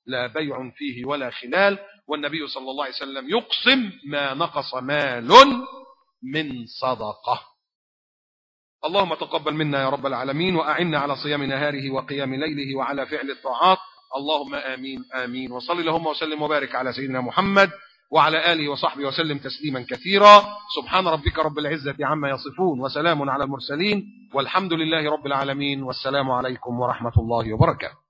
S2: لا بيع فيه ولا خلال والنبي صلى الله عليه وسلم يقسم ما نقص مال من صدقة اللهم تقبل منا يا رب العالمين وأعنا على صيام نهاره وقيام ليله وعلى فعل الطاعات اللهم آمين آمين وصل اللهم وسلم وبارك على سيدنا محمد وعلى آله وصحبه وسلم تسليما كثيرا سبحان ربك رب العزة عما يصفون وسلام على المرسلين والحمد لله رب العالمين والسلام عليكم ورحمة الله وبركاته